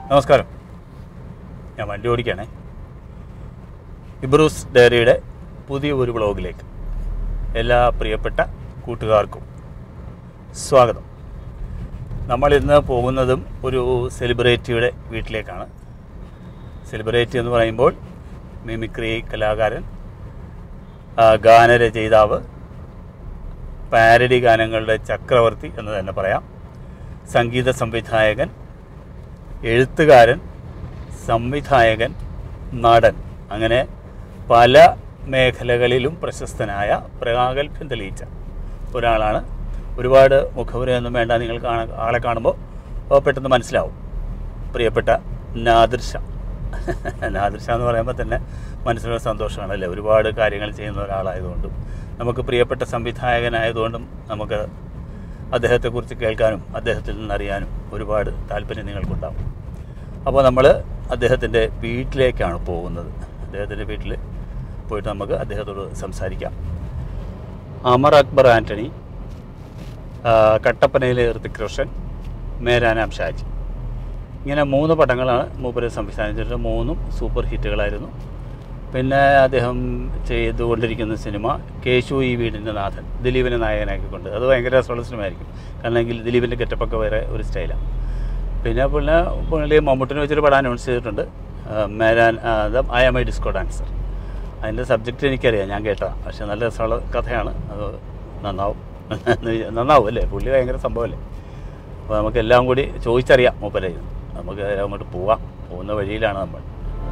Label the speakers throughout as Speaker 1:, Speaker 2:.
Speaker 1: നമസ്കാരം ഞാൻ വണ്ടി ഓടിക്കുകയാണേ ഇബ്രൂസ് ഡയറിയുടെ പുതിയ ഒരു വ്ളോഗിലേക്ക് എല്ലാ പ്രിയപ്പെട്ട കൂട്ടുകാർക്കും സ്വാഗതം നമ്മൾ ഇന്ന് പോകുന്നതും ഒരു സെലിബ്രിറ്റിയുടെ വീട്ടിലേക്കാണ് സെലിബ്രിറ്റി എന്ന് പറയുമ്പോൾ മിമിക്രി കലാകാരൻ ആ, ഗാനരചയിതാവ് പാരഡി ഗാനങ്ങളുടെ ചക്രവർത്തി എന്ന് തന്നെ പറയാം സംഗീത സംവിധായകൻ എഴുത്തുകാരൻ സംവിധായകൻ നടൻ അങ്ങനെ പല മേഖലകളിലും പ്രശസ്തനായ പ്രഗത്ഭ്യം തെളിയിച്ച ഒരാളാണ് ഒരുപാട് മുഖപുരയൊന്നും വേണ്ട നിങ്ങൾ കാണ ആളെ കാണുമ്പോൾ ഓ, പെട്ടെന്ന് മനസ്സിലാവും പ്രിയപ്പെട്ട നാദിർഷ നാദിർഷ എന്ന് പറയുമ്പോൾ തന്നെ മനസ്സിലുള്ള സന്തോഷമാണല്ലേ ഒരുപാട് കാര്യങ്ങൾ ചെയ്യുന്ന ഒരാളായതുകൊണ്ടും നമുക്ക് പ്രിയപ്പെട്ട സംവിധായകനായതുകൊണ്ടും നമുക്ക് അദ്ദേഹത്തെക്കുറിച്ച് കേൾക്കാനും അദ്ദേഹത്തിൽ നിന്നറിയാനും ഒരുപാട് താല്പര്യം നിങ്ങൾക്കുണ്ടാവും അപ്പോൾ നമ്മൾ അദ്ദേഹത്തിൻ്റെ വീട്ടിലേക്കാണ് പോകുന്നത് അദ്ദേഹത്തിൻ്റെ വീട്ടിൽ പോയിട്ട് നമുക്ക് അദ്ദേഹത്തോട് സംസാരിക്കാം അമർ അക്ബർ ആൻ്റണി ആ, കട്ടപ്പനയിലെ ഋതിക് റോഷൻ മേരാനാം ഷാജി ഇങ്ങനെ മൂന്ന് പടങ്ങളാണ് മൂപ്പര് സംവിധാനം ചെയ്തിട്ട് മൂന്നും സൂപ്പർ ഹിറ്റുകളായിരുന്നു പിന്നെ അദ്ദേഹം ചെയ്തുകൊണ്ടിരിക്കുന്ന സിനിമ കേശു ഈ വീടിൻ്റെ നാഥൻ ദിലീപിനെ നായകനാക്കിക്കൊണ്ട് അത് ഭയങ്കര രസമുള്ള സിനിമയായിരിക്കും കാരണം എങ്കിൽ ദിലീപിൻ്റെ ഗെറ്റപ്പൊക്കെ വേറെ ഒരു സ്റ്റൈലാണ് പിന്നെ പുള്ളി പുള്ളി മമ്മൂട്ടിനെ വെച്ചൊരു പടം അനൗൺസ് ചെയ്തിട്ടുണ്ട് ആ, മേരാൻ I am I disco dancer അതിൻ്റെ സബ്ജക്റ്റ് എനിക്കറിയാം ഞാൻ കേട്ടതാണ് പക്ഷേ നല്ല രസമുള്ള കഥയാണ് അത് നന്നാവും നന്നാവും അല്ലേ പുള്ളി ഭയങ്കര സംഭവമല്ലേ അപ്പോൾ നമുക്ക് എല്ലാം കൂടി ചോദിച്ചറിയാം മൂപ്പരെ നമുക്ക് അങ്ങോട്ട് പോവാം പോകുന്ന വഴിയിലാണ് നമ്മൾ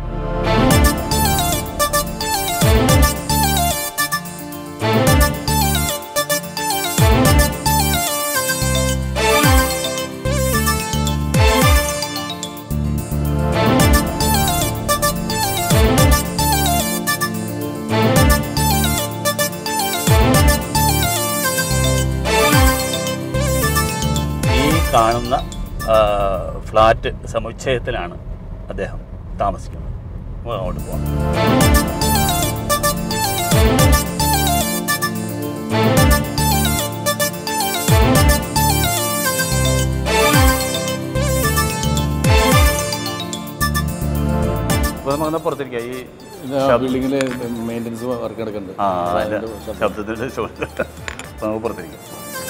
Speaker 1: ഈ കാണുന്ന ആ, ഫ്ലാറ്റ് സമുച്ചയത്തിലാണ് അദ്ദേഹം താമസിക്കുന്നത് അപ്പോൾ അങ്ങോട്ട് പോകാം അപ്പോൾ നമുക്ക് പുറത്തിരിക്കാം ഈ
Speaker 2: ബിൽഡിങ്ങില് മെയിൻ്റനൻസ് വർക്ക് നടക്കുന്നുണ്ട്
Speaker 1: ആ
Speaker 2: അപ്പൊ
Speaker 1: അതിൻ്റെ
Speaker 2: അതിന്റെ ശബ്ദം.
Speaker 1: ശബ്ദത്തിൻ്റെ ശബ്ദം അപ്പോൾ നമുക്ക് പുറത്തിരിക്കാം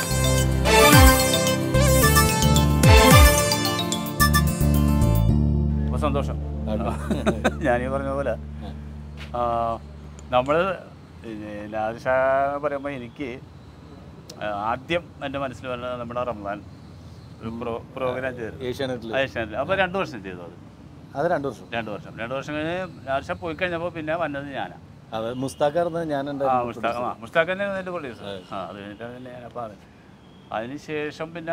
Speaker 1: അപ്പോൾ സന്തോഷം ഞാനീ പറഞ്ഞ പോലെ നമ്മൾ ലാദിഷ പറയുമ്പോൾ എനിക്ക് ആ, ആദ്യം എൻ്റെ മനസ്സിൽ വരുന്നത് നമ്മുടെ റംസാൻ ഒരു പ്രോ പ്രോഗ്രാം ചെയ്തു
Speaker 2: ഏഷ്യാനെറ്റില്
Speaker 1: ഏഷ്യാനെറ്റിൽ അപ്പോൾ രണ്ട് വർഷം ചെയ്തു അത്
Speaker 2: അത് രണ്ടു വർഷം
Speaker 1: രണ്ട് വർഷം രണ്ട് വർഷം കഴിഞ്ഞ് ലാദിഷ പോയി കഴിഞ്ഞപ്പോൾ പിന്നെ വന്നത് ഞാനാണ്
Speaker 2: അത് മുസ്താഖാർന്ന് ഞാൻ
Speaker 1: ആ
Speaker 2: ഉണ്ടായിരുന്നു
Speaker 1: മുസ്താഖ് ആ മുസ്താഖ് തന്നെ അതിൻ്റെ പ്രൊഡ്യൂസർ ആ അത് കഴിഞ്ഞിട്ടാണ് പിന്നെ ഞാനപ്പോൾ അത് അതിന് ശേഷം പിന്നെ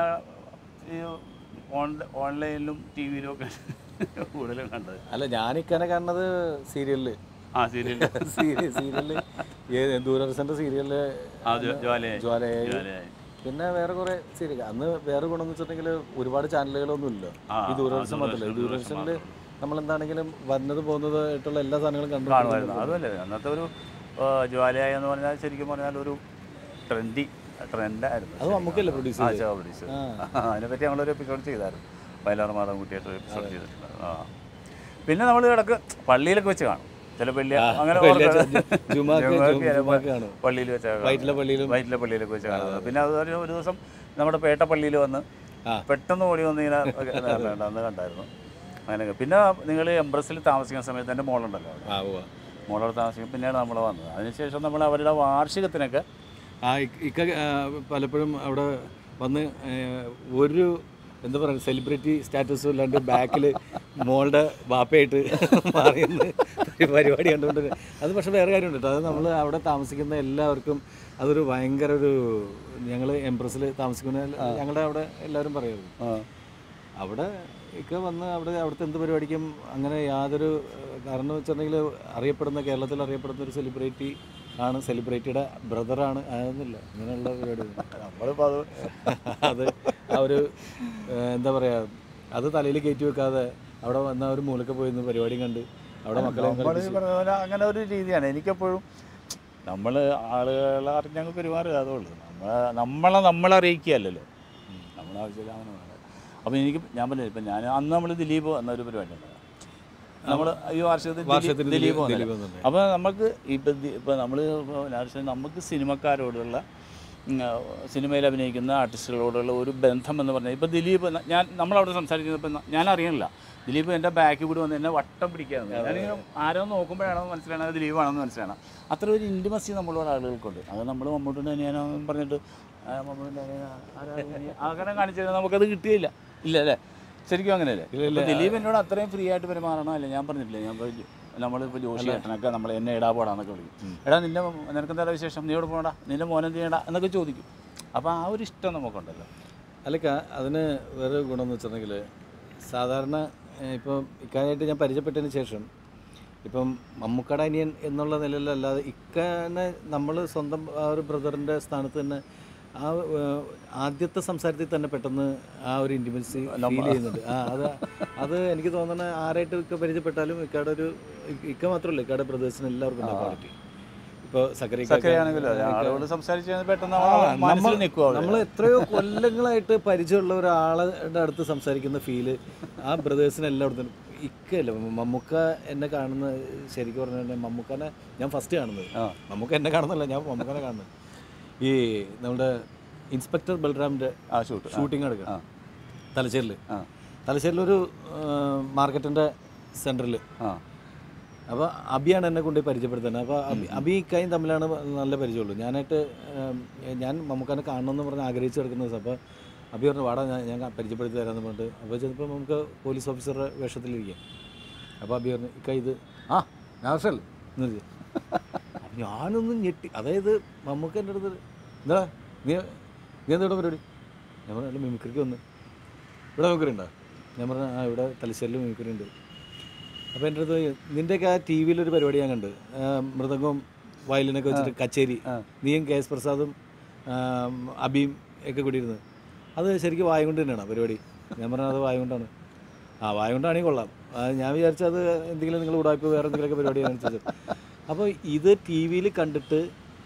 Speaker 1: ഈ ഓൺ ഓൺലൈനിലും ടി വിയിലും ഒക്കെ കൂടുതലും കണ്ടത്
Speaker 2: അല്ല ഞാൻ ഇക്കനെ കാണുന്നത് സീരിയലില്
Speaker 1: ആ സീരിയൽ
Speaker 2: സീരിയലില് ഏത് ദൂരദർശന്റെ സീരിയലില്
Speaker 1: ആ ജ്വ- ജ്വാലയായി
Speaker 2: ജ്വാലയായി
Speaker 1: ജ്വാലയായി
Speaker 2: പിന്നെ വേറെ കുറെ സീരിയൽ അന്ന് വേറെ ഗുണം എന്ന് വെച്ചിട്ടുണ്ടെങ്കിൽ ഒരുപാട് ചാനലുകളൊന്നും ഇല്ല
Speaker 1: ആ,
Speaker 2: ഈ ദൂരദർശൻ
Speaker 1: ആ,
Speaker 2: മാത്രമല്ല
Speaker 1: ദൂരദർശൻ
Speaker 2: ദൂരദർശനിൽ നമ്മൾ എന്താണെങ്കിലും വരുന്നത് പോകുന്നത് ആയിട്ടുള്ള എല്ലാ സാധനങ്ങളും കണ്ടു
Speaker 1: കാണുമായിരുന്നു അതുമല്ലേ അന്നത്തെ ഒരു ആ, ജ്വാലയായി എന്ന് പറഞ്ഞാൽ ശരിക്കും പറഞ്ഞാൽ ഒരു ട്രെൻഡി ട്രെൻഡായിരുന്നു
Speaker 2: അത് നമുക്കല്ലേ പ്രൊഡ്യൂസ്
Speaker 1: ആ
Speaker 2: ചെയ്തത്
Speaker 1: പ്രൊഡ്യൂസർ അതിനെപ്പറ്റി ഞങ്ങളൊരു എപ്പിസോഡ് ചെയ്തായിരുന്നു വയലാർ മാധവൻ കുട്ടിയായിട്ട് ഒരു എപ്പിസോഡ് ചെയ്തിട്ടുണ്ട് ആ പിന്നെ നമ്മൾ ഇടക്ക് പള്ളിയിലൊക്കെ വെച്ച് കാണും ചില പള്ളി അങ്ങനെ
Speaker 2: വലിയ
Speaker 1: ഓർക്ക-
Speaker 2: ജു- ജുമാക്ക്
Speaker 1: ജുമാക്ക്
Speaker 2: ജു-
Speaker 1: ചിലപ്പോൾ
Speaker 2: ജുമാക്ക് കാണും.
Speaker 1: പള്ളിയിൽ വെച്ച്
Speaker 2: വയറ്റിലെ പള്ളിയിലും
Speaker 1: വയറ്റിലെ പള്ളിയിലൊക്കെ വെച്ച് കാണുന്നത് പിന്നെ അത് ഒരു ഒരു ദിവസം നമ്മുടെ പേട്ട പള്ളിയിൽ വന്ന്
Speaker 2: ആ.
Speaker 1: പെട്ടെന്ന് ഓടി വന്ന് ഇങ്ങനെ കണ്ട- അന്ന് കണ്ടായിരുന്നു അങ്ങനെയൊക്കെ പിന്നെ നിങ്ങൾ എംബ്രസിൽ താമസിക്കുന്ന സമയത്ത് എൻ്റെ മോളുണ്ടല്ലോ അവിടെ
Speaker 2: ആ ഉവ്വ.
Speaker 1: മോളോട് താമസിക്കും പിന്നെയാണ് നമ്മൾ വന്നത് അതിനുശേഷം നമ്മൾ അവരുടെ വാർഷികത്തിനൊക്കെ
Speaker 2: ആ ഇക്ക- ഇക്ക ആ, പലപ്പോഴും അവിടെ വന്ന് ഏ, ഒരു എന്താ പറയുക സെലിബ്രിറ്റി സ്റ്റാറ്റസും ഇല്ലാണ്ട് ബാക്കിൽ മോളുടെ ബാപ്പയായിട്ട് മാറിയെന്ന് ഒരു പരിപാടി കണ്ടുകൊണ്ട് അത് പക്ഷെ വേറെ കാര്യമുണ്ട് കേട്ടോ അത് നമ്മൾ അവിടെ താമസിക്കുന്ന എല്ലാവർക്കും അതൊരു ഭയങ്കര ഒരു ഞങ്ങൾ എംപ്രസിൽ താമസിക്കുന്ന ഞങ്ങളുടെ അവിടെ എല്ലാവരും പറയുമായിരുന്നു അവിടെ ഇക്ക വന്ന് അവിടെ അവിടുത്തെ എന്ത് പരിപാടിക്കും അങ്ങനെ യാതൊരു ഏഹ്, കാരണം വെച്ചിട്ടുണ്ടെങ്കിൽ അറിയപ്പെടുന്ന കേരളത്തിൽ അറിയപ്പെടുന്ന ഒരു സെലിബ്രിറ്റി ആണ് സെലിബ്രിറ്റിയുടെ ബ്രദറാണ് അതൊന്നുമില്ല അങ്ങനെയുള്ള പരിപാടി
Speaker 1: നമ്മളിപ്പോൾ അത്
Speaker 2: അത് ആ ഒരു ഏഹ്, എന്താ പറയുക അത് തലയിൽ കയറ്റി വെക്കാതെ അവിടെ വന്ന ഒരു മൂലക്ക് പോയി നിന്ന് പരിപാടിയും കണ്ട് അവിടെ മക്കളെ
Speaker 1: നമ്മൾ ഈ പറഞ്ഞ പോലെ അങ്ങനെ ഒരു രീതിയാണ് എനിക്കെപ്പോഴും നമ്മൾ ആളുകളെ അറിഞ്ഞങ്ങ് പെരുമാറുക അതുള്ളൂ നമ്മളെ നമ്മളെ നമ്മളറിയിക്കുകയല്ലല്ലോ നമ്മളെ ആവശ്യമില്ല അങ്ങനെ വേണ്ട. അപ്പോൾ എനിക്ക് ഞാൻ പറഞ്ഞില്ല ഇപ്പം ഞാൻ അന്ന് നമ്മൾ ദിലീപ് എന്നൊരു പരിപാടി ഉണ്ടായിരുന്നു നമ്മൾ ഈ വർഷത്തിൽ
Speaker 2: വർഷത്തിൽ
Speaker 1: ദിലീപ് ദിലീപ്
Speaker 2: ദിലീപ്
Speaker 1: വന്നില്ല.
Speaker 2: വന്നിട്ടുണ്ട്.
Speaker 1: അപ്പോൾ നമുക്ക് ഇപ്പം ഇപ്പം നമ്മൾ നമുക്ക് സിനിമക്കാരോടുള്ള ഉം, ആ, സിനിമയിൽ അഭിനയിക്കുന്ന ആർട്ടിസ്റ്റുകളോടുള്ള ഒരു ബന്ധം എന്ന് പറഞ്ഞാൽ ഇപ്പോൾ ദിലീപ് ന- ഞാൻ നമ്മളവിടെ സംസാരിക്കുന്നപ്പോൾ ഞാൻ അറിയണില്ല ദിലീപ് എൻ്റെ ബാക്കിൽ കൂടി വന്ന് എന്നെ വട്ടം പിടിക്കാറുണ്ട് ഞാനിങ്ങനെ ആരോ നോക്കുമ്പോഴാണോ മനസ്സിലാണ് ദിലീപാണെന്ന് മനസ്സിലാണ് അത്ര ഒരു ഇൻറ്റിമസി നമ്മളോട് ആളുകൾക്കുണ്ട് അത് നമ്മൾ മമ്മൂട്ടിൻ്റെ അനിയനാണെന്ന് പറഞ്ഞിട്ട് ആ, മമ്മൂട്ടിൻ്റെ അനിയനാ, ആരാ അനിയൻ? അങ്ങനെ കാണിച്ചു കഴിഞ്ഞാൽ നമുക്കത് കിട്ടിയില്ല ഇല്ല അല്ലേ ശരിക്കും അങ്ങനെയല്ലേ ഇപ്പൊ ദിലീപ് എന്നോട് അത്രയും ഫ്രീ ആയിട്ട് പെരുമാറണോ അല്ല ഞാൻ പറഞ്ഞിട്ടില്ല ഞാൻ ഇപ്പോൾ നമ്മളിപ്പോൾ ജോഷി ഏട്ടനൊക്കെ നമ്മൾ എന്നെ ഇടാ പോടാന്നൊക്കെ വിളിക്കും എടാ നിന്റെ നിനക്കെന്താ വിശേഷം നീ ഇവിടെ പോകണ്ട നിന്റെ മോനെ ചെയ്യണ്ട എന്നൊക്കെ ചോദിക്കും അപ്പോൾ ആ ഒരു ഇഷ്ടം നമുക്കുണ്ടല്ലോ
Speaker 2: അല്ലക്ക അതിന് വേറെ ഗുണമെന്ന് വെച്ചിട്ടുണ്ടെങ്കിൽ സാധാരണ ഏഹ്, ഇപ്പം ഇക്കാനായിട്ട് ഞാൻ പരിചയപ്പെട്ടതിന് ശേഷം ഇപ്പം മമ്മൂക്കട അനിയൻ എന്നുള്ള നിലയിലല്ലാതെ ഇക്കനെ നമ്മൾ സ്വന്തം ആ ഒരു ബ്രദറിൻ്റെ സ്ഥാനത്ത് തന്നെ ആ ഏഹ്, ആദ്യത്തെ സംസാരത്തിൽ തന്നെ പെട്ടെന്ന് ആ ഒരു ഇൻറ്റിമസി ഫീൽ ചെയ്യുന്നുണ്ട് ആ അത് അത് എനിക്ക് തോന്നുന്നത് ആരായിട്ട് ഇക്ക പരിചയപ്പെട്ടാലും ഇക്കയുടെ ഒരു ഇക്ക മാത്രമല്ല ഇക്കയുടെ ബ്രദേഴ്സിന് എല്ലാവർക്കും ക്വാളിറ്റി ഇപ്പോൾ
Speaker 1: സക്കരയാണെങ്കിലും അതെ, ആളോട് സംസാരിച്ച് കഴിഞ്ഞാൽ പെട്ടെന്ന് നമ്മളെ മനസ്സിൽ നിൽക്കുക
Speaker 2: നമ്മൾ എത്രയോ കൊല്ലങ്ങളായിട്ട് പരിചയമുള്ള ഒരാളുടെ അടുത്ത് സംസാരിക്കുന്ന ഫീല് ആ ബ്രദേഴ്സിന് എല്ലായിടത്തും ഇക്കല്ല മമ്മൂക്ക എന്നെ കാണുന്ന ശരിക്കും പറഞ്ഞാൽ മമ്മൂക്കനെ ഞാൻ ഫസ്റ്റ് കാണുന്നത്
Speaker 1: ആ.
Speaker 2: മമ്മൂക്ക എന്നെ കാണുന്നല്ല ഞാൻ മമ്മൂക്കനെ കാണുന്നത് ഈ നമ്മുടെ ഇൻസ്പെക്ടർ ബൽറാമിൻ്റെ
Speaker 1: ആ ഷൂട്ട്
Speaker 2: ഷൂട്ടിംഗ് എടുക്കുക
Speaker 1: ആ.
Speaker 2: തലശ്ശേരിൽ
Speaker 1: ആ
Speaker 2: തലശ്ശേരിലൊരു മാർക്കറ്റിൻ്റെ സെൻറ്ററിൽ
Speaker 1: ആ
Speaker 2: അപ്പോൾ അബിയാണ് എന്നെ കൊണ്ട് പരിചയപ്പെടുത്തുന്നത് അപ്പോൾ അബി അബി ഇക്കായും തമ്മിലാണ് നല്ല പരിചയമുള്ളൂ ഞാനായിട്ട് ഉം, ഞാൻ മമ്മൂക്കാനെ കാണണമെന്ന് പറഞ്ഞ് ആഗ്രഹിച്ച് കിടക്കുന്ന ദിവസം അപ്പോൾ അബി പറഞ്ഞു വാടാ ഞാൻ ഞാൻ പരിചയപ്പെടുത്തി തരാമെന്ന് പറഞ്ഞിട്ട് അപ്പോൾ ചിലപ്പോൾ നമുക്ക് പോലീസ് ഓഫീസറുടെ വേഷത്തിലിരിക്കാം അപ്പോൾ അബി പറഞ്ഞു ഇക്ക ഇത് ആ നാഷൽ എന്ന് പറഞ്ഞു അപ്പോൾ ഞാനൊന്നും ഞെട്ടി അതായത് മമ്മൂക്ക എൻ്റെ അടുത്ത് എന്താ നീ നീ എന്താ ഇവിടെ പരിപാടി ഞാൻ പറഞ്ഞു മിമിക്രിക്ക് വന്ന് ഇവിടെ മിമിക്രി ഉണ്ടോ ഞാൻ പറഞ്ഞു ആ ഇവിടെ തലശ്ശേരിൽ മിമിക്രി ഉണ്ട് അപ്പോൾ എൻ്റെ അടുത്ത് നിൻ്റെയൊക്കെ ആ ടി വിയിലൊരു പരിപാടി ഞാൻ കണ്ട് ആ, മൃദംഗവും വയലിനൊക്കെ വെച്ചിട്ട് കച്ചേരി നീയും കെ എസ് പ്രസാദും ആ, അബിയും ഒക്കെ കൂടി ഇരുന്ന് അത് ശരിക്കും വായ കൊണ്ട് തന്നെയാണ് പരിപാടി ഞാൻ പറഞ്ഞത് അത് വായ കൊണ്ടാണ് ആ വായ കൊണ്ടാണെങ്കിൽ കൊള്ളാം ആ, ഞാൻ വിചാരിച്ചത് അത് എന്തെങ്കിലും നിങ്ങൾ ഉടായ്പ വേറെ എന്തെങ്കിലുമൊക്കെ പരിപാടി കാണിച്ചത് അപ്പോൾ ഇത് ടി വിയിൽ കണ്ടിട്ട്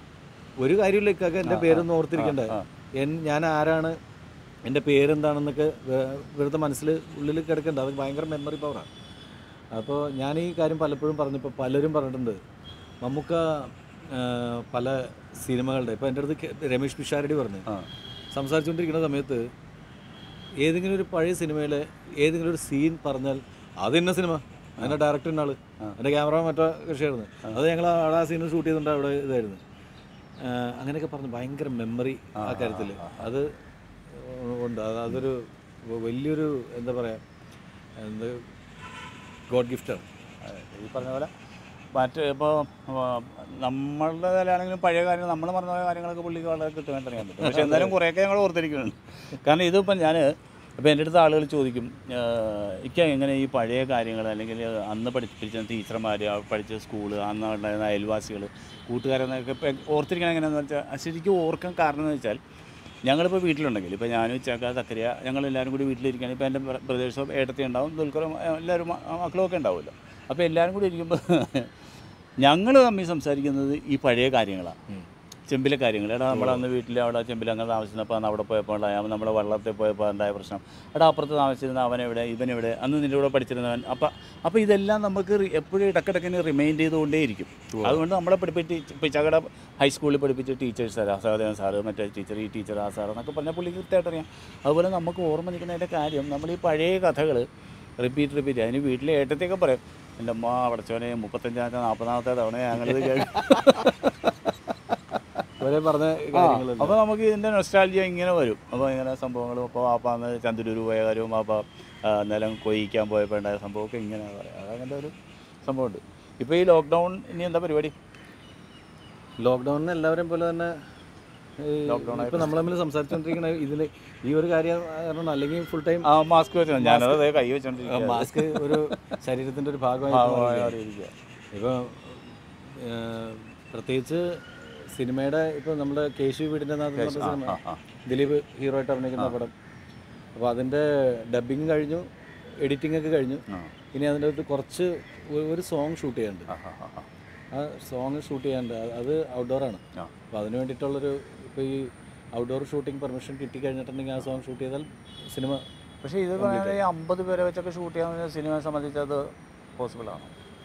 Speaker 2: ഒരു കാര്യമില്ല ഇക്കൊക്കെ എൻ്റെ പേരൊന്നും ഓർത്തിരിക്കണ്ടേ എൻ ഞാൻ ആരാണ് എൻ്റെ പേരെന്താണെന്നൊക്കെ വെ- വെറുതെ മനസ്സിൽ ഉള്ളിൽ കിടക്കണ്ട അത് ഭയങ്കര മെമ്മറി പവറാണ് അപ്പോൾ ഞാൻ ഈ കാര്യം പലപ്പോഴും പറഞ്ഞപ്പോൾ പലരും പറഞ്ഞിട്ടുണ്ട് മമ്മൂക്ക ആ, പല സിനിമകളുടെ ഇപ്പോൾ എൻ്റെ അടുത്ത് കെ- രമേഷ് പിഷാരടി പറഞ്ഞു
Speaker 1: ആ
Speaker 2: സംസാരിച്ചുകൊണ്ടിരിക്കുന്ന സമയത്ത് ഏതെങ്കിലും ഒരു പഴയ സിനിമയിലെ ഏതെങ്കിലും ഒരു സീൻ പറഞ്ഞാൽ അത് ഇന്ന സിനിമ അതിൻ്റെ ഡയറക്ടർ ആള് എൻ്റെ ക്യാമറ മറ്റോ കൃഷിയായിരുന്നു അത് ഞങ്ങൾ അവിടെ ആ സീൻ ഷൂട്ട് ചെയ്തിട്ടുണ്ട് അവിടെ ഇതായിരുന്നു ആ, അങ്ങനെയൊക്കെ പറഞ്ഞു ഭയങ്കര മെമ്മറി ആ കാര്യത്തിൽ അത് ഉണ്ട് അത് അതൊരു വലിയൊരു എന്താ പറയുക എന്ത് ഗോഡ് ഗിഫ്റ്റാണ്
Speaker 1: അതെ, ഈ പറഞ്ഞ പോലെ മറ്റ് ഇപ്പോൾ നമ്മളുടെ നിലയാണെങ്കിലും പഴയ കാര്യങ്ങൾ നമ്മൾ മറന്ന പോയ കാര്യങ്ങളൊക്കെ പുള്ളിക്ക് വളരെ കൃത്യമായിട്ട് അറിയാൻ പറ്റും പക്ഷേ എന്നാലും കുറേയൊക്കെ ഞങ്ങൾ ഓർത്തിരിക്കുന്നുണ്ട് കാരണം ഇതിപ്പം ഞാൻ ഇപ്പോൾ എൻ്റെ അടുത്ത് ആളുകൾ ചോദിക്കും ഇക്ക എങ്ങനെ ഈ പഴയ കാര്യങ്ങൾ അല്ലെങ്കിൽ അന്ന് പഠിപ്പിച്ച ടീച്ചർമാർ പഠിച്ച സ്കൂള് അന്ന് ഉണ്ടായിരുന്ന അയൽവാസികൾ കൂട്ടുകാരെന്നൊക്കെ ഇപ്പം ഓർത്തിരിക്കണം എങ്ങനെയാണെന്ന് വെച്ചാൽ ശരിക്കും ഓർക്കാൻ കാരണം എന്ന് വെച്ചാൽ ഞങ്ങളിപ്പോൾ വീട്ടിലുണ്ടെങ്കിൽ ഇപ്പോൾ ഞാനും ചക്ക തക്കരിയ ഞങ്ങളെല്ലാവരും കൂടി വീട്ടിലിരിക്കുകയാണ് ഇപ്പോൾ എൻ്റെ ബ്രദേഴ്സോ ഏട്ടത്തി ഉണ്ടാവും ദുൽഖറും എല്ലാവരും മ- മക്കളും ഒക്കെ ഉണ്ടാവുമല്ലോ അപ്പോൾ എല്ലാവരും കൂടി ഇരിക്കുമ്പോൾ ഞങ്ങൾ തമ്മിൽ സംസാരിക്കുന്നത് ഈ പഴയ കാര്യങ്ങളാണ് ചെമ്പിലെ കാര്യങ്ങൾ എടാ നമ്മൾ അന്ന് വീട്ടിൽ അവിടെ ചെമ്പിൽ അങ്ങനെ താമസിച്ചപ്പോൾ അന്ന് അവിടെ പോയപ്പോൾ ഉണ്ടായ നമ്മുടെ വള്ളത്തിൽ പോയപ്പോൾ ഉണ്ടായ പ്രശ്നം എടാ അപ്പുറത്ത് താമസിച്ചിരുന്ന അവനെവിടെ ഇവനെവിടെ അന്ന് നിൻ്റെ കൂടെ പഠിച്ചിരുന്നവൻ അപ്പം അപ്പോൾ ഇതെല്ലാം നമുക്ക് റി- എപ്പോഴും ഇടക്കിടക്കിന് റിമൈൻഡ് ചെയ്തുകൊണ്ടേയിരിക്കും അതുകൊണ്ട് നമ്മളെ പഠിപ്പിച്ച് ഇപ്പോൾ ചകട ഹൈസ്കൂളിൽ പഠിപ്പിച്ച ടീച്ചേഴ്സ് സാർ സഹദേവൻ സാറ് മറ്റേ ടീച്ചർ ഈ ടീച്ചർ ആ സാർ എന്നൊക്കെ പറഞ്ഞാൽ പുള്ളിക്ക് കൃത്യമായിട്ട് അറിയാം അതുപോലെ നമുക്ക് ഓർമ്മ നിൽക്കുന്നതിൻ്റെ കാര്യം നമ്മൾ ഈ പഴയ കഥകൾ റിപ്പീറ്റ് റിപ്പീറ്റ് അതിന് വീട്ടിലെ ഏട്ടത്തെയൊക്കെ പറയും എൻ്റെ അമ്മ അടച്ചവനെ മുപ്പത്തഞ്ചാമത്തെ നാൽപ്പതാമത്തെ തവണ ഞങ്ങളിത് കേൾക്കും
Speaker 2: ഇവരെ പറഞ്ഞ കാര്യങ്ങൾ
Speaker 1: അപ്പോൾ നമുക്ക് ഇതിൻ്റെ നൊസ്റ്റാൾജിയ ഇങ്ങനെ വരും അപ്പോൾ ഇങ്ങനെ സംഭവങ്ങളും അപ്പോൾ വാപ്പ അന്ന് ചന്ദ്രൂർ പോയ കാര്യവും വാപ്പ ആ, നിലം കൊയ്യിക്കാൻ പോയപ്പോൾ ഉണ്ടായ സംഭവമൊക്കെ ഇങ്ങനെ പറയാം അതങ്ങനെ ഒരു സംഭവമുണ്ട് ഇപ്പോൾ ഈ ലോക്ക്ഡൗൺ ഇനി എന്താ പരിപാടി
Speaker 2: ലോക്ക്ഡൗണിന് എല്ലാവരെയും പോലെ തന്നെ
Speaker 1: Lockdown
Speaker 2: ഇപ്പൊ നമ്മൾ തമ്മിൽ സംസാരിച്ചുകൊണ്ടിരിക്കുന്ന ഇതിൽ ഈ ഒരു കാര്യം കാരണം അല്ലെങ്കിൽ ഫുൾ ടൈം
Speaker 1: ആ മാസ്ക് വെച്ചാൽ ഞാനത് അതേ കൈ വെച്ചോണ്ടിരിക്കുക
Speaker 2: മാസ്ക് ഒരു ശരീരത്തിന്റെ ഒരു ഭാഗമായി
Speaker 1: മാറിയിരിക്കുക
Speaker 2: ഇപ്പോൾ പ്രത്യേകിച്ച് സിനിമയുടെ ഇപ്പോൾ നമ്മുടെ കേശു വീടിൻ്റെ നാഥൻ എന്ന് പറഞ്ഞ സിനിമ
Speaker 1: ആ, ആ.
Speaker 2: ദിലീപ് ഹീറോ ആയിട്ട് അഭിനയിക്കുന്ന പടം അപ്പോൾ അതിൻ്റെ ഡബിങ് കഴിഞ്ഞു എഡിറ്റിംഗ് ഒക്കെ കഴിഞ്ഞു
Speaker 1: ആ.
Speaker 2: ഇനി അതിൻ്റെ അകത്ത് കുറച്ച് ഒ- ഒരു സോങ് ഷൂട്ട് ചെയ്യാനുണ്ട്
Speaker 1: ആ, ആ, ആ, ആ.
Speaker 2: ആ സോങ് ഷൂട്ട് ചെയ്യാനുണ്ട് അത് അത് ഔട്ട്ഡോറാണ്
Speaker 1: ആ.
Speaker 2: അപ്പോൾ അതിന് വേണ്ടിയിട്ടുള്ളൊരു ഇപ്പോൾ ഈ ഔട്ട്ഡോർ ഷൂട്ടിംഗ് പെർമിഷൻ കിട്ടി കഴിഞ്ഞിട്ടുണ്ടെങ്കിൽ ആ സോങ് ഷൂട്ട് ചെയ്താൽ സിനിമ
Speaker 1: പക്ഷേ ഇത് പറയുന്നത് ഈ അമ്പത് പേരെ വെച്ചൊക്കെ ഷൂട്ട് ചെയ്യാൻ സിനിമയെ സംബന്ധിച്ച് അത് പോസിബിൾ ആണ്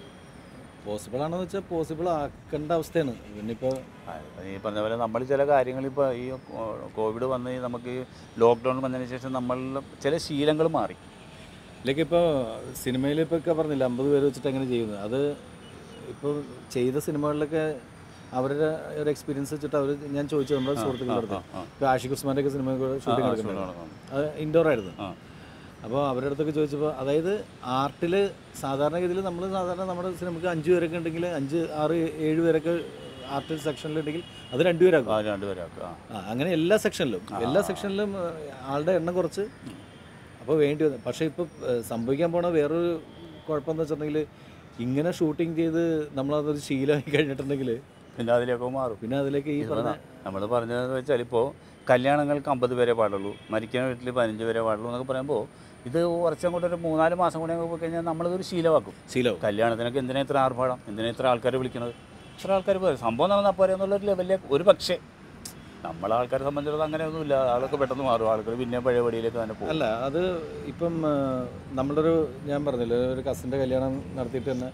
Speaker 2: പോസിബിൾ ആണെന്ന് വെച്ചാൽ പോസിബിൾ ആക്കേണ്ട അവസ്ഥയാണ് പിന്നെ ഇപ്പോൾ
Speaker 1: ഈ പറഞ്ഞ പോലെ നമ്മൾ ചില കാര്യങ്ങൾ ഇപ്പോൾ ഈ കോവിഡ് വന്ന് ഈ നമുക്ക് ഈ ലോക്ക്ഡൗൺ വന്നതിന് ശേഷം നമ്മൾ ചില ശീലങ്ങൾ മാറി
Speaker 2: ഇതിലേക്ക് ഇപ്പോൾ സിനിമയിൽ ഇപ്പോൾ ഒക്കെ പറഞ്ഞില്ല അമ്പത് പേര് വെച്ചിട്ട് എങ്ങനെ ചെയ്യുന്നത് അത് ഇപ്പോൾ ചെയ്ത സിനിമകളിലൊക്കെ അവരുടെ ഒരു എക്സ്പീരിയൻസ് വെച്ചിട്ട് അവർ ഞാൻ ചോദിച്ചു നമ്മുടെ സുഹൃത്തുക്കളുടെ അടുത്ത് ഇപ്പോൾ ആഷിഖ് ഉസ്മാൻ്റെ ഒക്കെ സിനിമ ഷൂട്ടിംഗ് എടുക്കുന്നുണ്ട് അത് ഇൻഡോർ ആയിരുന്നു
Speaker 1: ആ.
Speaker 2: അപ്പോൾ അവരുടെ അടുത്തൊക്കെ ചോദിച്ചപ്പോൾ അതായത് ആർട്ടിൽ സാധാരണഗതിയിൽ നമ്മൾ സാധാരണ നമ്മുടെ സിനിമയ്ക്ക് അഞ്ച് പേരൊക്കെ ഉണ്ടെങ്കിൽ അഞ്ച് ആറ് ഏഴ് പേരൊക്കെ ആർട്ടിൽ സെക്ഷനിലുണ്ടെങ്കിൽ അത് രണ്ടുപേരാക്കും
Speaker 1: ആ രണ്ടുപേരാക്കുക
Speaker 2: ആ അങ്ങനെ എല്ലാ സെക്ഷനിലും എല്ലാ സെക്ഷനിലും ആ, ആളുടെ എണ്ണം കുറച്ച് അപ്പോൾ വേണ്ടി വന്നു പക്ഷേ ഇപ്പോൾ സംഭവിക്കാൻ പോണ വേറൊരു കുഴപ്പമെന്ന് വെച്ചിട്ടുണ്ടെങ്കിൽ ഇങ്ങനെ ഷൂട്ടിംഗ് ചെയ്ത് നമ്മളതൊരു ശീലമായി കഴിഞ്ഞിട്ടുണ്ടെങ്കിൽ
Speaker 1: പിന്നെ അതിലേക്ക് മാറും
Speaker 2: പിന്നെ അതിലേക്ക് ഈ പറഞ്ഞ
Speaker 1: നമ്മൾ പറഞ്ഞതെന്ന് വെച്ചാൽ ഇപ്പോൾ കല്യാണങ്ങൾക്ക് അമ്പത് പേരെ പാടുള്ളൂ മരിക്കുന്ന വീട്ടിൽ പതിനഞ്ച് പേരെ പാടുള്ളൂ എന്നൊക്കെ പറയുമ്പോൾ ഇത് കുറച്ചും കൂടെ ഒരു മൂന്നാല് മാസം കൂടെ അങ്ങ് പോയി കഴിഞ്ഞാൽ നമ്മളിതൊരു ശീലമാക്കും
Speaker 2: ശീലവും
Speaker 1: കല്യാണത്തിനൊക്കെ എന്തിനാ ഇത്ര ആർഭാടം എന്തിനാ ഇത്ര ആൾക്കാർ വിളിക്കുന്നത് ഇത്ര ആൾക്കാർ പോയി സംഭവം നടന്നാൽ പോരെ എന്നുള്ളൊരു ലെവലിലേക്ക് ഒരു പക്ഷേ നമ്മളെ ആൾക്കാരെ സംബന്ധിച്ചിടത്തോളം അങ്ങനെയൊന്നുമില്ല ആളൊക്കെ പെട്ടെന്ന് മാറും ആൾക്കാർ പിന്നെ പഴയ പടിയിലേക്ക് തന്നെ പോകും
Speaker 2: അല്ല അത് ഇപ്പം ആ, നമ്മളുടെ ഒരു ഞാൻ പറഞ്ഞില്ലേ ഒരു കസിൻ്റെ കല്യാണം നടത്തിയിട്ട് തന്നെ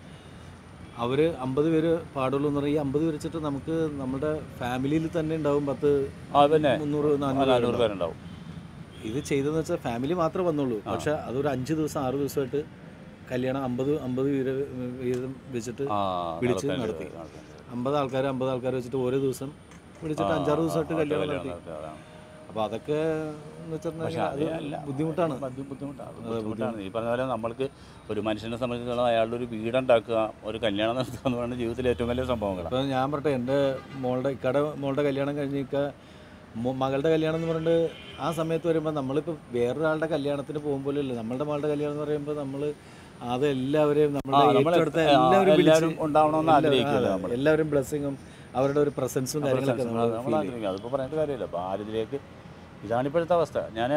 Speaker 2: അവർ അമ്പത് പേര് പാടുള്ളൂ എന്ന് പറഞ്ഞാൽ ഈ അമ്പത് പേര് വെച്ചിട്ട് നമുക്ക് നമ്മുടെ ഫാമിലിയിൽ തന്നെ ഉണ്ടാവും പത്ത്
Speaker 1: ആ പിന്നെ
Speaker 2: മുന്നൂറ് നാനൂറ്
Speaker 1: നാനൂറ് പേരുണ്ടാവും
Speaker 2: ഇത് ചെയ്തതെന്ന് വെച്ചാൽ ഫാമിലി മാത്രമേ വന്നുള്ളൂ പക്ഷെ അതൊരു അഞ്ച് ദിവസം ആറ് ദിവസമായിട്ട് കല്യാണം അമ്പത് അമ്പത് വീര് വീതം വെച്ചിട്ട്
Speaker 1: ആ
Speaker 2: വിളിച്ച്
Speaker 1: നടത്താൻ-
Speaker 2: നടത്തി.
Speaker 1: നടത്താൻ.
Speaker 2: അമ്പത് ആൾക്കാർ അമ്പത് ആൾക്കാർ വെച്ചിട്ട് ഓരോ ദിവസം വിളിച്ചിട്ട് അഞ്ചാറ് ദിവസമായിട്ട് കല്യാണം നടത്തി
Speaker 1: നടത്തി, അതാണ്.
Speaker 2: അപ്പോൾ അതൊക്കെ എന്ന് വെച്ചിട്ടുണ്ടെങ്കിൽ അത്
Speaker 1: അല്ല.
Speaker 2: ബുദ്ധിമുട്ടാണ്
Speaker 1: അത് ബുദ്ധിമുട്ടാണ് അത് ബുദ്ധിമുട്ടാണ് ഈ പറഞ്ഞ പോലെ നമ്മൾക്ക് ഒരു മനുഷ്യനെ സംബന്ധിച്ചിടത്തോളം അയാളുടെ ഒരു വീടുണ്ടാക്കുക ഒരു കല്യാണം നടത്തുക എന്ന് പറയുന്നത് ജീവിതത്തിലെ ഏറ്റവും വലിയ സംഭവങ്ങളാണ്
Speaker 2: അപ്പോൾ ഞാൻ പറയട്ടെ എൻ്റെ മോളുടെ ഇക്കടെ മോളുടെ കല്യാണം കഴിഞ്ഞ് ഇക്ക മോ- മകളുടെ കല്യാണം എന്ന് പറഞ്ഞിട്ട് ആ സമയത്ത് വരുമ്പോൾ നമ്മളിപ്പോൾ വേറൊരാളുടെ കല്യാണത്തിന് പോകുമ്പോഴല്ലേ നമ്മളുടെ മകളുടെ കല്യാണം എന്ന് പറയുമ്പോൾ നമ്മൾ അത് എല്ലാവരെയും നമ്മുടെ
Speaker 1: ആ, നമ്മള്
Speaker 2: ഏറ്റെടുത്ത
Speaker 1: ആ,
Speaker 2: എല്ലാവരും വിളിച്ച്
Speaker 1: എല്ലാവരും ഉണ്ടാവണമെന്ന്
Speaker 2: എല്ലാ-
Speaker 1: ആഗ്രഹിക്കുമല്ലോ
Speaker 2: ആ,
Speaker 1: നമ്മൾ.
Speaker 2: എല്ലാവരും ബ്ലെസ്സിങ്ങും അവരുടെ ഒരു പ്രസൻസും കാര്യങ്ങളൊക്കെ നമ്മൾ
Speaker 1: നമ്മൾ ആഗ്രഹിക്കും അതിപ്പോൾ പറഞ്ഞിട്ട് കാര്യമില്ല അപ്പോൾ ആരിതിലേക്ക് ഇതാണ് ഇപ്പോഴത്തെ അവസ്ഥ ഞാൻ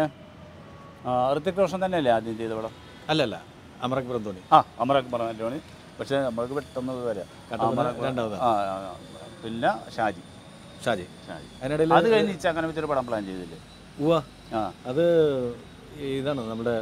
Speaker 1: ഋത്തിക് റോഷൻ തന്നെയല്ലേ ആദ്യം ചെയ്ത പടം
Speaker 2: അല്ലല്ല അമറക് ബ്രന്തോണി
Speaker 1: ആ അമർ അക്ബർ ആന്റോണി പക്ഷേ നമ്മൾക്ക് പെട്ടെന്ന് ഇത് വരാം
Speaker 2: കട്ടപ്പന
Speaker 1: അമർ അക്ബർ-
Speaker 2: രണ്ടാമതാ.
Speaker 1: ആ, ആ, ആ. പിന്നെ ഷാജി
Speaker 2: ഷാജി
Speaker 1: ഷാജി
Speaker 2: അതിനിടയിൽ
Speaker 1: അത് കഴിഞ്ഞ് ഇച്ചാക്കനെ വെച്ചൊരു പടം പ്ലാൻ ചെയ്തില്ലേ
Speaker 2: ഉവ്വ
Speaker 1: ആ
Speaker 2: അത് ഇതാണ് നമ്മുടെ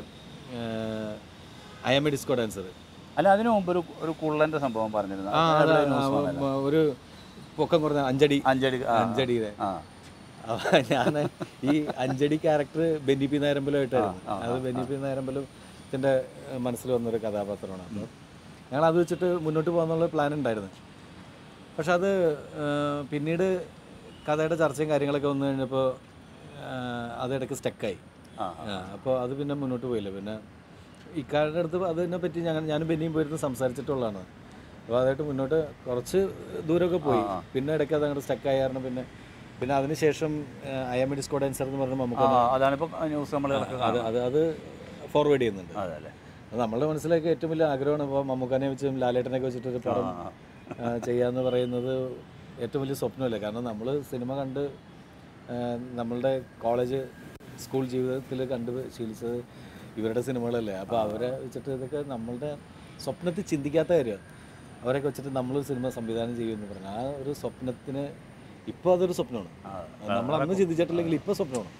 Speaker 2: അയമ്മ ഡിസ്കോ ഡാൻസർ
Speaker 1: അല്ല അതിനു മുമ്പ് ഒരു ഒരു കുള്ളന്റെ സംഭവം പറഞ്ഞിരുന്നു
Speaker 2: ആ
Speaker 1: അത്
Speaker 2: അത്
Speaker 1: എവിടെ news
Speaker 2: ആ,
Speaker 1: വന്നല്ലോ?
Speaker 2: ഒരു പൊക്കം കുറഞ്ഞ അഞ്ചടി
Speaker 1: അഞ്ചടി ആ,
Speaker 2: അഞ്ചടിയുടെ
Speaker 1: ആ
Speaker 2: അപ്പൊ ഞാൻ ഈ അഞ്ചടി ക്യാരക്ടർ ബെന്നി പി നായരമ്പലമായിട്ടായിരുന്നു
Speaker 1: ആ, ആ,
Speaker 2: അത് ബെന്നി പി നായരമ്പലത്തിൻ്റെ മനസ്സിൽ വന്നൊരു കഥാപാത്രമാണ് അപ്പോൾ ഞങ്ങൾ അത് വെച്ചിട്ട് മുന്നോട്ട് പോകാന്നുള്ള പ്ലാൻ ഉണ്ടായിരുന്നു പക്ഷെ അത് ആ, പിന്നീട് കഥയുടെ ചർച്ചയും കാര്യങ്ങളൊക്കെ വന്നു കഴിഞ്ഞപ്പോൾ അതിടയ്ക്ക് സ്റ്റക്കായി
Speaker 1: ആ
Speaker 2: അപ്പോൾ അത് പിന്നെ മുന്നോട്ട് പോയില്ല പിന്നെ ഇക്കാരുടെ അടുത്ത് അതിനെ പറ്റി ഞങ്ങൾ ഞാനും ബെന്നിയും പോയിരുന്ന് സംസാരിച്ചിട്ടുള്ളതാണ് അപ്പോൾ അതായിട്ട് മുന്നോട്ട് കുറച്ച് ദൂരമൊക്കെ പോയി പിന്നെ ഇടയ്ക്ക് അത് അങ്ങോട്ട് സ്റ്റക്കായ കാരണം പിന്നെ പിന്നെ അതിനുശേഷം അയാമി ഡിസ്കോ ഡാൻസർ എന്ന് പറഞ്ഞ നമുക്ക്
Speaker 1: ആ അതാണിപ്പോൾ ന്യൂസ് നമ്മൾ
Speaker 2: അത് അത് അത് ഫോർവേഡ് ചെയ്യുന്നുണ്ട്
Speaker 1: അതെ അല്ലേ
Speaker 2: അത് നമ്മളുടെ മനസ്സിലേക്ക് ഏറ്റവും വലിയ ആഗ്രഹമാണ് ഇപ്പോൾ മമ്മൂക്കാനെ വെച്ചും ലാലേട്ടനെയൊക്കെ വെച്ചിട്ട് ഒരു പടം ആ, ചെയ്യാന്ന് പറയുന്നത് ഏറ്റവും വലിയ സ്വപ്നമല്ലേ കാരണം നമ്മൾ സിനിമ കണ്ട് ആ, നമ്മളുടെ കോളേജ് സ്കൂൾ ജീവിതത്തിൽ കണ്ട് ശീലിച്ചത് ഇവരുടെ സിനിമകളല്ലേ അപ്പോൾ അവരെ വെച്ചിട്ട് ഇതൊക്കെ നമ്മളുടെ സ്വപ്നത്തിൽ ചിന്തിക്കാത്ത കാര്യമാണ് അവരൊക്കെ വെച്ചിട്ട് നമ്മൾ സിനിമ സംവിധാനം ചെയ്യുമെന്ന് പറഞ്ഞു ആ ഒരു സ്വപ്നത്തിന് ഇപ്പോൾ അതൊരു സ്വപ്നമാണ് നമ്മൾ അന്ന് ചിന്തിച്ചിട്ടില്ലെങ്കിൽ ഇപ്പോൾ സ്വപ്നമാണ്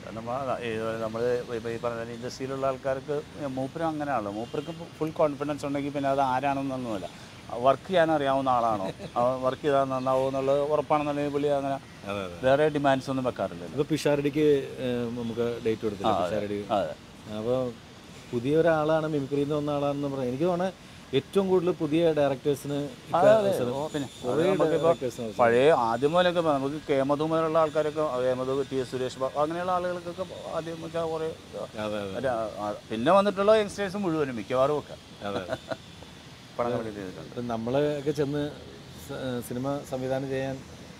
Speaker 1: നമ്മൾ ഇപ്പോൾ ഈ പറഞ്ഞ ഇൻഡസ്ട്രിയിലുള്ള ആൾക്കാർക്ക് മൂപ്പരും അങ്ങനെയാണല്ലോ മൂപ്പർക്ക് ഫുൾ കോൺഫിഡൻസ് ഉണ്ടെങ്കിൽ പിന്നെ അത് ആരാണെന്നൊന്നുമില്ല വർക്ക് ചെയ്യാൻ അറിയാവുന്ന ആളാണോ വർക്ക് ചെയ്താൽ നന്നാവോ എന്നുള്ളത് ഉറപ്പാണെന്നുണ്ടെങ്കിൽ പുള്ളി അങ്ങനെ
Speaker 2: അതെ
Speaker 1: വേറെ ഡിമാൻഡ്സ് ഒന്നും വെക്കാറില്ലല്ലോ
Speaker 2: ഇപ്പോൾ പിഷാരടിക്ക് ഏഹ്, നമുക്ക് ഡേറ്റ് കൊടുത്തില്ല പിഷാരടി
Speaker 1: അതെ
Speaker 2: അപ്പോൾ പുതിയ ഒരാളാണ് മിമിക്രി എന്ന് വന്ന ആളാണെന്ന് പറയാം എനിക്ക് തോന്നുന്നത് ഏറ്റവും കൂടുതൽ പുതിയ ഡയറക്ടേഴ്സിന്
Speaker 1: അതെ അതെ ഓ, പിന്നെ അത് നമുക്കിപ്പോൾ പഴയ ആദ്യം മുതലൊക്കെ ഇപ്പൊ നമുക്ക് കേമതു മുതലുള്ള ആൾക്കാരൊക്കെ കേമതു ടി എസ് സുരേഷ് ബാബു അങ്ങനെയുള്ള ആളുകൾക്കൊക്കെ ആദ്യം വെച്ചാൽ കുറേ
Speaker 2: അതെ അതെ
Speaker 1: ഒരു, ആ, പിന്നെ വന്നിട്ടുള്ള യങ്സ്റ്റേഴ്സ് മുഴുവനും മിക്കവാറും ഒക്കെ
Speaker 2: അതെ
Speaker 1: പടങ്ങളൊക്കെ ചെയ്തിട്ടുണ്ട്
Speaker 2: ഇപ്പം നമ്മളൊക്കെ ചെന്ന് സ- സിനിമ സംവിധാനം ചെയ്യാൻ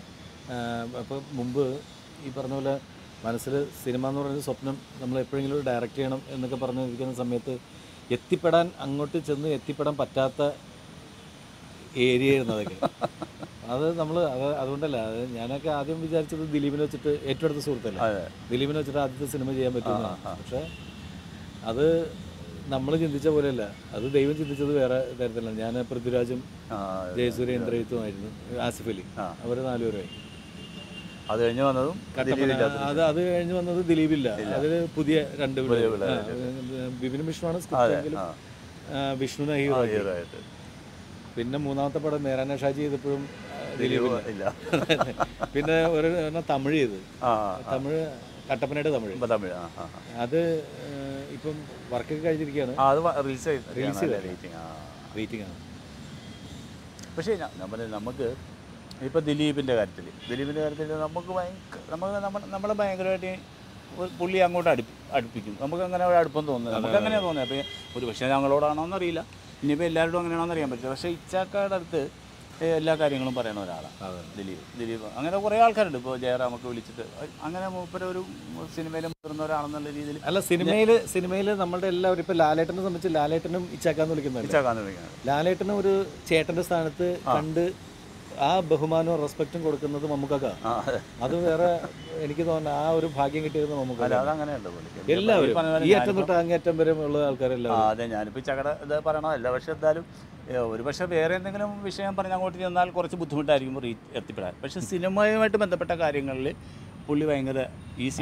Speaker 2: അപ്പോൾ മുമ്പ് ഈ പറഞ്ഞ പോലെ മനസ്സിൽ സിനിമ എന്ന് പറയുന്ന സ്വപ്നം നമ്മൾ എപ്പോഴെങ്കിലും ഡയറക്റ്റ് ചെയ്യണം എന്നൊക്കെ പറഞ്ഞിരിക്കുന്ന സമയത്ത് എത്തിപ്പെടാൻ അങ്ങോട്ട് ചെന്ന് എത്തിപ്പെടാൻ പറ്റാത്ത ഏരിയ ആയിരുന്നു അതൊക്കെ അത് നമ്മൾ അത് അതുകൊണ്ടല്ല അത് ഞാനൊക്കെ ആദ്യം വിചാരിച്ചത് ദിലീപിനെ വെച്ചിട്ട് ഏറ്റവും അടുത്ത സുഹൃത്തല്ലേ
Speaker 1: അതെ
Speaker 2: ദിലീപിനെ വെച്ചിട്ട് ആദ്യത്തെ സിനിമ ചെയ്യാൻ പറ്റുന്നതാണ് പക്ഷേ അത് നമ്മൾ ചിന്തിച്ച പോലെയല്ല അത് ദൈവം ചിന്തിച്ചത് വേറെ തരത്തിലാണ് ഞാൻ പൃഥ്വിരാജും
Speaker 1: ആ,
Speaker 2: ജയസൂര്യ ഇന്ദ്രജിത്തുമായിരുന്നു ആസിഫ് അലി
Speaker 1: ആ.
Speaker 2: അവർ നാലുപേരായി
Speaker 1: അത് കഴിഞ്ഞ് വന്നതും ദിലീപില്ലാത്ത
Speaker 2: അത് അത് കഴിഞ്ഞ് വന്നത് ദിലീപില്ല അതിൽ പുതിയ രണ്ട് പിള്ളേര്. ആ, ബിപിൻ വിഷ്ണുവാണ് സ്ക്രിപ്റ്റ് എങ്കിലും
Speaker 1: ആ.
Speaker 2: ആ, വിഷ്ണുവിനെ ഹീറോ ആക്കി.
Speaker 1: hero ആയിട്ട്
Speaker 2: പിന്നെ മൂന്നാമത്തെ പടം നേരാന ഷാജി ചെയ്തപ്പോഴും ആ, ദിലീപില്ല
Speaker 1: ഇല്ല
Speaker 2: പിന്നെ ഒരു ഒരെണ്ണം തമിഴ് ചെയ്ത്
Speaker 1: ആ
Speaker 2: തമിഴ് കട്ടപ്പനയുടെ തമിഴ്
Speaker 1: ഇപ്പം തമിഴ് ആ ആ ആ.
Speaker 2: അത് ആ, ഇപ്പം വർക്കൊക്കെ കഴിഞ്ഞിരിക്കുകയാണ്
Speaker 1: ആ അത് റിലീസ് റിലീസ് റേറ്റിംഗ് ആ
Speaker 2: വെയിറ്റിംഗ് ആണ്
Speaker 1: പക്ഷേ ഞാൻ നമ്മൾ നമുക്ക് ഇപ്പോൾ ദിലീപിൻ്റെ കാര്യത്തിൽ ദിലീപിൻ്റെ കാര്യത്തിൽ നമുക്ക് ഭയങ്കര നമുക്ക് നമ്മൾ നമ്മളെ ഭയങ്കരമായിട്ട് ഒരു പുള്ളി അങ്ങോട്ട് അടുപ്പി അടുപ്പിക്കും നമുക്ക് അങ്ങനെ ഒരു അടുപ്പം തോന്നുന്നത് നമുക്ക് അങ്ങനെ തോന്നുന്നത് അപ്പോൾ ഒരു പക്ഷേ ഞങ്ങളോടാണോ എന്നറിയില്ല ഇനിയിപ്പോൾ എല്ലാവരോടും അങ്ങനെയാണോ അറിയാൻ പറ്റില്ല പക്ഷേ ഇച്ചാക്കയുടെ അടുത്ത് ഏ, എല്ലാ കാര്യങ്ങളും പറയുന്ന ഒരാളാണ്
Speaker 2: അതെ.
Speaker 1: ദിലീപ് ദിലീപ് അങ്ങനെ കുറേ ആൾക്കാരുണ്ട് ഇപ്പോൾ ജയറാമൊക്കെ വിളിച്ചിട്ട് അങ്ങനെ മൂപ്പര ഒരു സിനിമയിൽ മുതിർന്ന ഒരാളെന്നുള്ള രീതിയിൽ
Speaker 2: അല്ല സിനിമയില് സിനിമയില് നമ്മളുടെ എല്ലാവരും ഇപ്പൊ ലാലേട്ടനെ സംബന്ധിച്ച് ലാലേട്ടനും ഇച്ചാക്കാന്ന് വിളിക്കുന്നുണ്ട്
Speaker 1: ഇച്ചാക്കാന്ന് വിളിക്കുന്നത്
Speaker 2: ലാലേട്ടന് ഒരു ചേട്ടന്റെ സ്ഥാനത്ത് കണ്ട് ആ ബഹുമാനവും റെസ്പെക്റ്റും കൊടുക്കുന്നത് മമ്മൂക്കാക്ക
Speaker 1: ആ അതെ
Speaker 2: അത് വേറെ എനിക്ക് തോന്നുന്നു ആ ഒരു ഭാഗ്യം കിട്ടിയത് മമ്മൂക്ക
Speaker 1: അല്ല അതങ്ങനെയുണ്ട് പുള്ളിക്ക്
Speaker 2: എല്ലാവരും
Speaker 1: ഈ പറഞ്ഞ പോലെ
Speaker 2: ഈ അറ്റം തൊട്ട് അങ്ങേറ്റം വരെ ഉള്ള
Speaker 1: ആ
Speaker 2: ആൾക്കാരെല്ലാവരും
Speaker 1: അതെ ഞാനിപ്പോൾ ചകട ഇത് പറയണതല്ല പക്ഷെ എന്തായാലും ഏ, ഒരു പക്ഷേ വേറെ എന്തെങ്കിലും വിഷയം പറഞ്ഞ് അങ്ങോട്ട് ചെന്നാൽ കുറച്ച് ബുദ്ധിമുട്ടായിരിക്കും റീ എത്തിപ്പെടാൻ പക്ഷെ സിനിമയുമായിട്ട് ബന്ധപ്പെട്ട കാര്യങ്ങളിൽ പുള്ളി ഭയങ്കര ഈസി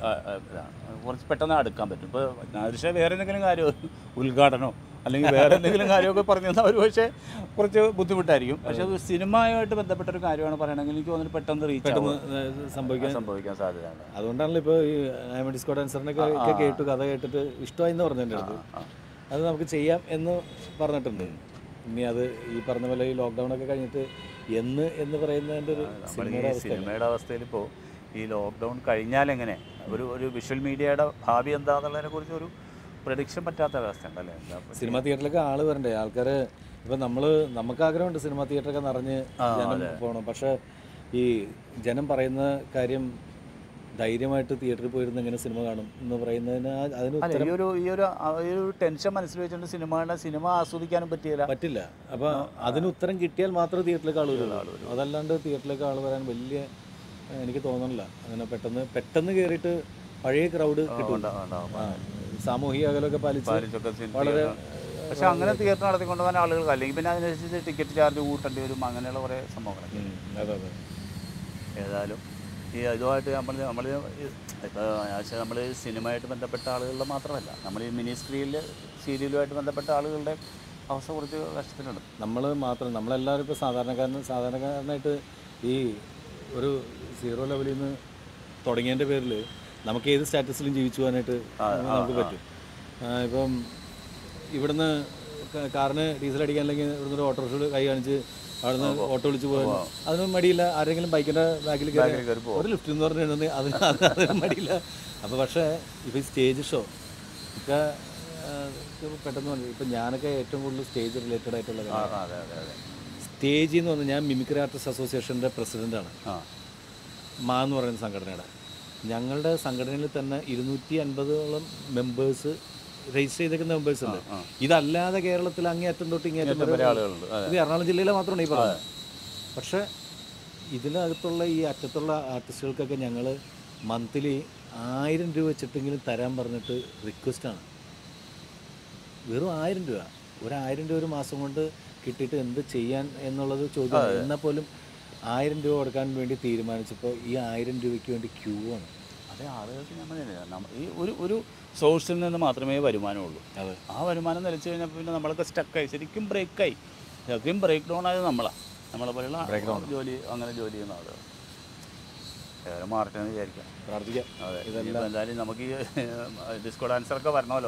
Speaker 1: കുറച്ച് പെട്ടെന്ന് അടുക്കാൻ പറ്റും ഇപ്പോൾ പക്ഷേ വേറെ എന്തെങ്കിലും കാര്യം ഉദ്ഘാടനമോ അല്ലെങ്കിൽ വേറെ എന്തെങ്കിലും കാര്യമൊക്കെ പറഞ്ഞു തന്നാൽ ഒരു പക്ഷേ കുറച്ച് ബുദ്ധിമുട്ടായിരിക്കും പക്ഷെ അത് സിനിമയുമായിട്ട് ബന്ധപ്പെട്ട ഒരു കാര്യമാണ് പറയണമെങ്കിൽ എനിക്ക് തോന്നുന്നു പെട്ടെന്ന് റീച്ച്
Speaker 2: പെട്ടെന്ന് സംഭവിക്കാൻ
Speaker 1: സംഭവിക്കാൻ സാധ്യതയുണ്ട്
Speaker 2: അതുകൊണ്ടാണല്ലോ ഇപ്പോൾ ഈ ഡയമണ്ട് ഡിസ്കോ ഡാൻസറിനൊക്കെ ഒക്കെ കേട്ടു കഥ കേട്ടിട്ട് ഇഷ്ടമായി എന്ന് പറഞ്ഞു എൻ്റെ അടുത്ത് അത് നമുക്ക് ചെയ്യാം എന്ന് പറഞ്ഞിട്ടുണ്ട് ഇനി അത് ഈ പറഞ്ഞ പോലെ ഈ ലോക്ക്ഡൗൺ ഒക്കെ കഴിഞ്ഞിട്ട് എന്ന് എന്ന് പറയുന്നതിൻ്റെ ഒരു
Speaker 1: നമ്മൾ
Speaker 2: സിനിമയുടെ
Speaker 1: ഈ
Speaker 2: അവസ്ഥ
Speaker 1: സിനിമയുടെ അവസ്ഥയിൽ ഇപ്പോൾ ഈ ലോക്ക്ഡൗൺ കഴിഞ്ഞാൽ എങ്ങനെ ഒരു ഒരു വിഷ്വൽ മീഡിയയുടെ ഭാവി എന്താണെന്നുള്ളതിനെ കുറിച്ച് ഒരു പ്രഡിക്ഷൻ പറ്റാത്ത അവസ്ഥ ഉണ്ടല്ലേ എന്താ ഇപ്പൊ
Speaker 2: സിനിമ തിയേറ്ററിലൊക്കെ ആള് വരണ്ടേ ആൾക്കാർ ഇപ്പം നമ്മൾ നമുക്ക് ആഗ്രഹമുണ്ട് സിനിമ തിയേറ്ററൊക്കെ നിറഞ്ഞ് ജനം പോകണം പക്ഷേ ഈ ജനം പറയുന്ന കാര്യം ധൈര്യമായിട്ട് തിയേറ്ററിൽ പോയിരുന്ന് എങ്ങനെ സിനിമ കാണും എന്ന് പറയുന്നതിന് ആ- അതിന്
Speaker 1: അല്ല ഈ ഒരു ഈ ഒരു ആ ഈ ഒരു ടെൻഷൻ മനസ്സിൽ വെച്ചുകൊണ്ട് സിനിമയുടെ സിനിമ ആസ്വദിക്കാനും പറ്റിയില്ല
Speaker 2: പറ്റില്ല അപ്പോൾ അതിന് ഉത്തരം കിട്ടിയാൽ മാത്രമേ തിയേറ്ററിലേക്ക് ആൾ വരുള്ളൂ അതല്ലാണ്ട് തിയേറ്ററിലേക്ക് ആൾ വരാൻ വലിയ ഏഹ്, എനിക്ക് തോന്നണില്ല അങ്ങനെ പെട്ടെന്ന് പെട്ടെന്ന് കയറിയിട്ട് പഴയ ക്രൗഡ് കിട്ടും
Speaker 1: ഉണ്ടാവും, ഉണ്ടാവും.
Speaker 2: ആ, സാമൂഹിക അകലമൊക്കെ പാലിച്ച്
Speaker 1: പാലിച്ചൊക്കെ സിനിമ
Speaker 2: വളരെ
Speaker 1: പക്ഷെ അങ്ങനെ തിയേറ്റർ നടത്തിക്കൊണ്ട് പോകാൻ ആളുകൾക്ക് അല്ലെങ്കിൽ പിന്നെ അതിനനുസരിച്ച് ടിക്കറ്റ് ചാർജ് കൂട്ടേണ്ടി വരും അങ്ങനെയുള്ള കുറേ സംഭവങ്ങളൊക്കെ
Speaker 2: ഉം, അതെ അതെ
Speaker 1: ഏതായാലും ഈ ഇതുമായിട്ട് നമ്മൾ നമ്മൾ ഇപ്പോൾ പക്ഷേ നമ്മൾ സിനിമയായിട്ട് ബന്ധപ്പെട്ട ആളുകളുടെ മാത്രമല്ല നമ്മൾ ഈ മിനി സ്ക്രീനിൽ സീരിയലുമായിട്ട് ബന്ധപ്പെട്ട ആളുകളുടെ അവസ്ഥ കുറച്ച് കഷ്ടത്തിലുണ്ട്
Speaker 2: നമ്മൾ മാത്രം നമ്മളെല്ലാവരും ഇപ്പോൾ സാധാരണക്കാരന് സാധാരണക്കാരനായിട്ട് ഈ ഒരു സീറോ ലെവലിൽ നിന്ന് തുടങ്ങിയതിൻ്റെ പേരിൽ നമുക്ക് ഏത് സ്റ്റാറ്റസിലും ജീവിച്ചു പോകാനായിട്ട് നമുക്ക് പറ്റും ആ, ഇപ്പം ഇവിടുന്ന് ക- കാറിന് ഡീസൽ അടിക്കാൻ അല്ലെങ്കിൽ ഇവിടുന്ന് ഒരു ഓട്ടോറിക്ഷ കൈ കാണിച്ച് അവിടുന്ന് ഓട്ടോ വിളിച്ച് പോകാൻ അതിനും മടിയില്ല ആരെങ്കിലും ബൈക്കിൻ്റെ ബാക്കിൽ കയറി
Speaker 1: ബാക്കിൽ കയറി പോകും
Speaker 2: ഒരു ലിഫ്റ്റ് എന്ന് പറഞ്ഞിട്ടുണ്ടെങ്കിൽ അതിന് അത് അതിനും മടിയില്ല അപ്പോൾ പക്ഷേ ഇപ്പോൾ ഈ സ്റ്റേജ് ഷോ ഒക്കെ ആ, ഇത് പെട്ടെന്ന് പറഞ്ഞു ഇപ്പം ഞാനൊക്കെ ഏറ്റവും കൂടുതൽ സ്റ്റേജ് റിലേറ്റഡ് ആയിട്ടുള്ള
Speaker 1: ആ
Speaker 2: കാര്യം
Speaker 1: അതെ അതെ അതെ
Speaker 2: സ്റ്റേജ് എന്ന് പറഞ്ഞാൽ ഞാൻ മിമിക്രി ആർട്ടിസ്റ്റ് അസോസിയേഷൻ്റെ പ്രസിഡൻ്റാണ്
Speaker 1: ആ
Speaker 2: മാ എന്ന് പറയുന്ന സംഘടനയുടെ ഞങ്ങളുടെ സംഘടനയിൽ തന്നെ ഇരുന്നൂറ്റി അൻപതോളം മെമ്പേഴ്സ് രജിസ്റ്റർ ചെയ്തേക്കുന്ന മെമ്പേഴ്സ് ഉണ്ട്
Speaker 1: ആ.
Speaker 2: ഇതല്ലാതെ കേരളത്തിൽ അങ്ങേയറ്റം തൊട്ട് ഇങ്ങേറ്റം വരെ
Speaker 1: വരെ ആളുകളുണ്ട് അതെ
Speaker 2: ഇത് എറണാകുളം ജില്ലയിലെ മാത്രമാണ് ഈ പറയുന്നത് പക്ഷേ ഇതിനകത്തുള്ള ഈ അറ്റത്തുള്ള ആർട്ടിസ്റ്റുകൾക്കൊക്കെ ഞങ്ങൾ മന്ത്ലി ആയിരം രൂപ വെച്ചിട്ടെങ്കിലും തരാൻ പറഞ്ഞിട്ട് റിക്വസ്റ്റാണ് വെറും ആയിരം രൂപ ഒരായിരം രൂപ ഒരു മാസം കൊണ്ട് കിട്ടിയിട്ട് എന്ത് ചെയ്യാൻ എന്നുള്ളത് ചോദ്യം എന്നാൽ പോലും ആയിരം രൂപ കൊടുക്കാൻ വേണ്ടി തീരുമാനിച്ചപ്പോൾ ഈ ആയിരം രൂപയ്ക്ക് വേണ്ടി ക്യൂ ആണ്
Speaker 1: അതെ ആളുകൾക്ക് ഞാൻ പറഞ്ഞില്ലേ നമ്മ ഈ ഒരു ഒരു സോഴ്സിൽ നിന്ന് മാത്രമേ വരുമാനമുള്ളൂ
Speaker 2: അതെ
Speaker 1: ആ വരുമാനം നിലച്ച് കഴിഞ്ഞപ്പോൾ പിന്നെ നമ്മളൊക്കെ സ്റ്റക്കായി ശരിക്കും ബ്രേക്കായി ശരിക്കും ബ്രേക്ക് ഡൗൺ ആയത് നമ്മളാണ് നമ്മളെ പോലെയുള്ള ജോലി അങ്ങനെ ജോലി ചെയ്യുന്ന ആളുകൾ ഏറെ മാറട്ടെ എന്ന് വിചാരിക്കാം
Speaker 2: പ്രാർത്ഥിക്കാം
Speaker 1: അതെ ഇനിയിപ്പോൾ എന്തായാലും നമുക്ക് ഈ ഡിസ്കോ ഡാൻസറൊക്കെ വരണമല്ലോ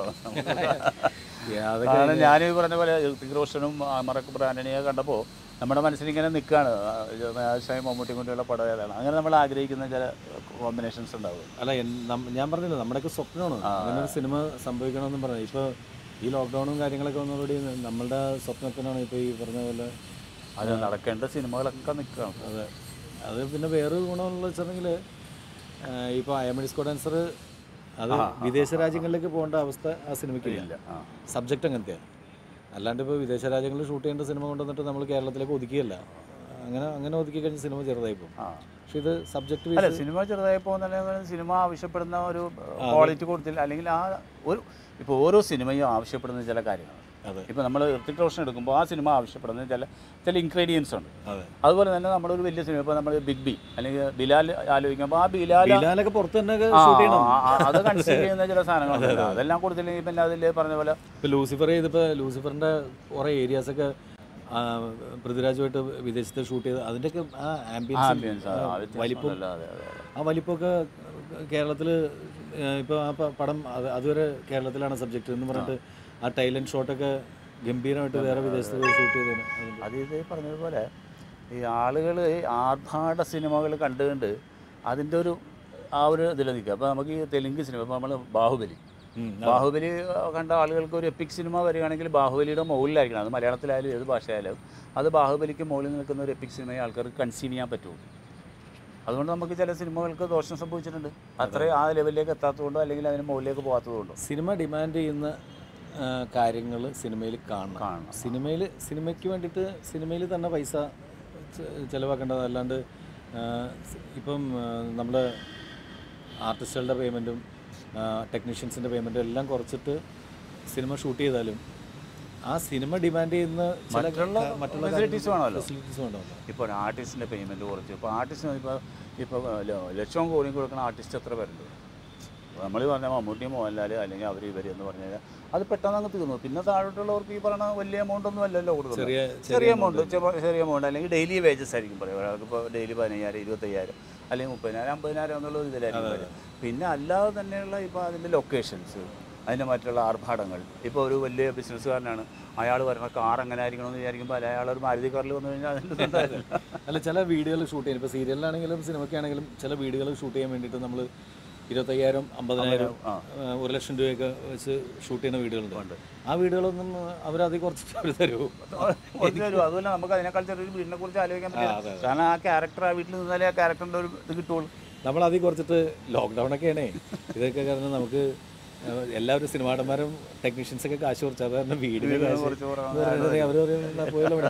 Speaker 2: അതൊക്കെ
Speaker 1: കാരണം ഞാൻ ഈ പറഞ്ഞ പോലെ ഋത്തിക് റോഷനും അമറക്ക് ബ്രാൻഡണിയെ കണ്ടപ്പോൾ നമ്മുടെ മനസ്സിൽ ഇങ്ങനെ നിൽക്കുകയാണ് ആശായും മമ്മൂട്ടിയും കൊണ്ടുള്ള പടം ഏതാണ് അങ്ങനെ നമ്മൾ ആഗ്രഹിക്കുന്ന ചില കോമ്പിനേഷൻസ് ഉണ്ടാവും
Speaker 2: അല്ല എൻ- നം- ഞാൻ പറഞ്ഞില്ല നമ്മുടെയൊക്കെ സ്വപ്നമാണ് അങ്ങനെ ഒരു സിനിമ സംഭവിക്കണമെന്നും പറഞ്ഞു ഇപ്പോൾ ഈ ലോക്ക്ഡൗണും കാര്യങ്ങളൊക്കെ വന്നതോടെ നമ്മളുടെ സ്വപ്നത്തിനാണ് ഇപ്പോൾ ഈ പറഞ്ഞ പോലെ
Speaker 1: അത് നടക്കേണ്ട സിനിമകളൊക്കെ നിൽക്കുകയാണ്
Speaker 2: അതെ അത് പിന്നെ വേറൊരു ഗുണമുള്ള വെച്ചിട്ടുണ്ടെങ്കിൽ ഇപ്പോൾ അയമഡിസ്കോ ഡാൻസർ അത് വിദേശ രാജ്യങ്ങളിലേക്ക് പോകേണ്ട അവസ്ഥ ആ സിനിമയ്ക്കില്ല
Speaker 1: ഇല്ല ആ
Speaker 2: സബ്ജക്റ്റ് അങ്ങനത്തെയാണ് അല്ലാണ്ട് ഇപ്പോൾ വിദേശ രാജ്യങ്ങളിൽ ഷൂട്ട് ചെയ്യേണ്ട സിനിമ കൊണ്ടുവന്നിട്ട് നമ്മൾ കേരളത്തിലേക്ക് ഒതുക്കിയല്ല അങ്ങനെ അങ്ങനെ ഒതുക്കി കഴിഞ്ഞ സിനിമ ചെറുതായി പോകും
Speaker 1: ആ
Speaker 2: പക്ഷെ ഇത് സബ്ജക്റ്റ്
Speaker 1: അല്ല സിനിമ ചെറുതായി പോകുന്ന സിനിമ ആവശ്യപ്പെടുന്ന ഒരു ക്വാളിറ്റി കൊടുത്തില്ല അല്ലെങ്കിൽ ആ ഒരു ഇപ്പോൾ ഓരോ സിനിമയും ആവശ്യപ്പെടുന്ന ചില കാര്യങ്ങൾ
Speaker 2: അതെ.
Speaker 1: ഇപ്പോൾ നമ്മൾ ഋത്തിക് റോഷൻ എടുക്കുമ്പോൾ ആ സിനിമ ആവശ്യപ്പെടുന്ന ചില ചില ഇൻഗ്രീഡിയൻസ് ഉണ്ട്
Speaker 2: അതെ
Speaker 1: അതുപോലെ തന്നെ നമ്മളൊരു വലിയ സിനിമ ഇപ്പോൾ നമ്മൾ ബിഗ് ബി അല്ലെങ്കിൽ ബിലാൽ ആലോചിക്കുമ്പോൾ ആ ബിലാൽ
Speaker 2: ബിലാലൊക്കെ പുറത്ത് തന്നെ
Speaker 1: ആ,
Speaker 2: ഷൂട്ട് ചെയ്യണം
Speaker 1: ആ, ആ, അത് കൺസിഡർ ചെയ്യുന്ന ചില സാധനങ്ങളുണ്ട് അതെല്ലാം കൊടുത്തില്ലെങ്കിൽ പിന്നെ അതിൽ പറഞ്ഞ പോലെ
Speaker 2: ഇപ്പൊ ലൂസിഫർ ചെയ്തപ്പോൾ ലൂസിഫറിന്റെ കുറേ ഏരിയാസ് ഒക്കെ ആ, പൃഥ്വിരാജുമായിട്ട് വിദേശത്ത് ഷൂട്ട് ചെയ്ത് അതിൻ്റെയൊക്കെ ആ ആംബിയൻസ്
Speaker 1: ആംബിയൻസ്
Speaker 2: വലിപ്പം
Speaker 1: അതെ അതെ അതെ
Speaker 2: ആ വലിപ്പമൊക്കെ കേരളത്തിൽ ഇപ്പോൾ ആ പ- പടം അത് അതുവരെ കേരളത്തിലാണ് സബ്ജക്റ്റ് എന്ന് പറഞ്ഞിട്ട് ആ ടൈലൻഡ് ഷോട്ടൊക്കെ ഗംഭീരമായിട്ട് വേറെ വിദേശത്ത് പോയി ഷൂട്ട് ചെയ്തതാണ് അതിൻ്റെ
Speaker 1: അത് ഇത് പറഞ്ഞതുപോലെ ഈ ആളുകൾ ആർഭാട സിനിമകൾ കണ്ടുകൊണ്ട് അതിൻ്റെ ഒരു ആ ഒരു ഇതിൽ നിൽക്കുക അപ്പോൾ നമുക്ക് ഈ തെലുങ്ക് സിനിമ ഇപ്പോൾ നമ്മൾ ബാഹുബലി
Speaker 2: ഉം,
Speaker 1: ബാഹുബലി കണ്ട ആളുകൾക്ക് ഒരു എപ്പിക് സിനിമ വരികയാണെങ്കിൽ ബാഹുബലിയുടെ മുകളിലായിരിക്കണം അത് മലയാളത്തിലായാലും ഏത് ഭാഷയായാലും അത് ബാഹുബലിക്ക് മുകളിൽ നിൽക്കുന്ന ഒരു എപ്പിക് സിനിമയെ ആൾക്കാർക്ക് കൺസീവ് ചെയ്യാൻ പറ്റുള്ളൂ അതുകൊണ്ട് നമുക്ക് ചില സിനിമകൾക്ക് ദോഷം സംഭവിച്ചിട്ടുണ്ട് അത്രയും ആ ലെവലിലേക്ക് എത്താത്തതുകൊണ്ടോ അല്ലെങ്കിൽ അതിന് മുകളിലേക്ക് പോകാത്തതുകൊണ്ടോ
Speaker 2: സിനിമ ഡിമാൻഡ് ചെയ്യുന്ന കാര്യങ്ങൾ സിനിമയിൽ കാണണം
Speaker 1: കാണണം.
Speaker 2: സിനിമയിൽ സിനിമയ്ക്ക് വേണ്ടിയിട്ട് സിനിമയിൽ തന്നെ പൈസ ചെ- ചിലവാക്കേണ്ടത് അല്ലാണ്ട് ആ, സ് ഇപ്പം നമ്മുടെ ആർട്ടിസ്റ്റുകളുടെ പേയ്മെൻറ്റും ടെക്നീഷ്യൻസിൻ്റെ പേയ്മെൻറ്റും എല്ലാം കുറച്ചിട്ട് സിനിമ ഷൂട്ട് ചെയ്താലും ആ സിനിമ ഡിമാൻഡ് ചെയ്യുന്ന ചില
Speaker 1: മറ്റുള്ള
Speaker 2: ക- മറ്റുള്ള
Speaker 1: ഫെസിലിറ്റീസ് വേണമല്ലോ
Speaker 2: ഫെസിലിറ്റീസ് വേണമല്ലോ
Speaker 1: ഇപ്പോൾ ഒരു ആർട്ടിസ്റ്റിൻ്റെ പേയ്മെൻറ്റ് കുറച്ച് ഇപ്പോൾ ആർട്ടിസ്റ്റിന് ഇപ്പോൾ ഇപ്പോൾ ലക്ഷവും കോടിയും കൊടുക്കുന്ന ആർട്ടിസ്റ്റ് എത്ര പേരുണ്ട് നമ്മൾ പറഞ്ഞ മമ്മൂട്ടി മോഹൻലാൽ അല്ലെങ്കിൽ അവർ ഇവർ എന്ന് പറഞ്ഞു കഴിഞ്ഞാൽ അത് പെട്ടെന്ന് അങ്ങ് തീർന്നു പിന്നെ താഴോട്ടുള്ളവർക്ക് ഈ പറയുന്ന വലിയ എമൗണ്ട് ഒന്നും അല്ലല്ലോ കൊടുക്കുന്നത്
Speaker 2: ചെറിയ
Speaker 1: ചെറിയ എമൗണ്ട് ചെറിയ എമൗണ്ട് അല്ലെങ്കിൽ ഡെയിലി വേജസ് ആയിരിക്കും പറയുക ഒരാൾക്ക് ഇപ്പോൾ ഡെയിലി പതിനയ്യായിരം ഇരുപത്തയ്യായിരം അല്ലെങ്കിൽ മുപ്പതിനായിരം അമ്പതിനായിരം എന്നുള്ള ഒരു ഇതിലായിരിക്കും വരിക. പിന്നെ അല്ലാതെ തന്നെയുള്ള ഇപ്പോൾ അതിൻ്റെ ലൊക്കേഷൻസ് അതിൻ്റെ മറ്റുള്ള ആർഭാടങ്ങൾ ഇപ്പോൾ ഒരു വലിയ ബിസിനസ്സുകാരനാണ് അയാൾ വരുന്ന കാർ എങ്ങനെ ആയിരിക്കണമെന്ന് വിചാരിക്കുമ്പോൾ അല്ല അയാൾ ഒരു മാരുതി കാറിൽ വന്നു കഴിഞ്ഞാൽ അതിൻ്റെ ഉണ്ടാവില്ല
Speaker 2: അല്ല ചില വീഡിയോകൾ ഷൂട്ട് ചെയ്യാൻ ഇപ്പോൾ സീരിയലിലാണെങ്കിലും സിനിമയ്ക്കാണെങ്കിലും ചില വീഡിയോകൾ ഷൂട്ട് ചെയ്യാൻ വേണ്ടിയിട്ട് നമ്മൾ ഇരുപത്തയ്യായിരം അമ്പതിനായിരം
Speaker 1: ആ.
Speaker 2: ആ, ഒരു ലക്ഷം രൂപയൊക്കെ വെച്ച് ഷൂട്ട് ചെയ്യുന്ന വീഡിയോകളുണ്ട് ആ വീഡിയോകളൊന്നും അവരത് കുറച്ചിട്ട് അവർ തരുമോ
Speaker 1: കുറച്ച് തരും അതുപോലെ നമുക്ക് അതിനേക്കാൾ ചെറിയൊരു വീടിനെ കുറിച്ച് ആലോചിക്കാൻ പറ്റില്ല കാരണം ആ ക്യാരക്ടർ ആ വീട്ടിൽ നിന്നാലേ ആ ക്യാരക്ടറിൻ്റെ ഒരു ഇത് കിട്ടുള്ളൂ
Speaker 2: നമ്മൾ അതിൽ കുറച്ചിട്ട് ലോക്ക്ഡൗൺ ഒക്കെയാണേ ഇതൊക്കെ കാരണം നമുക്ക് ആ, എല്ലാവരും സിനിമാടന്മാരും ടെക്നീഷ്യൻസൊക്കെ കാശ് കുറച്ച് അത് കാരണം വീടിന് കാശ്
Speaker 1: കുറച്ച് കുറവാണ്.
Speaker 2: അവർ പറയുന്നത് പോയല്ലോ ഇവിടെ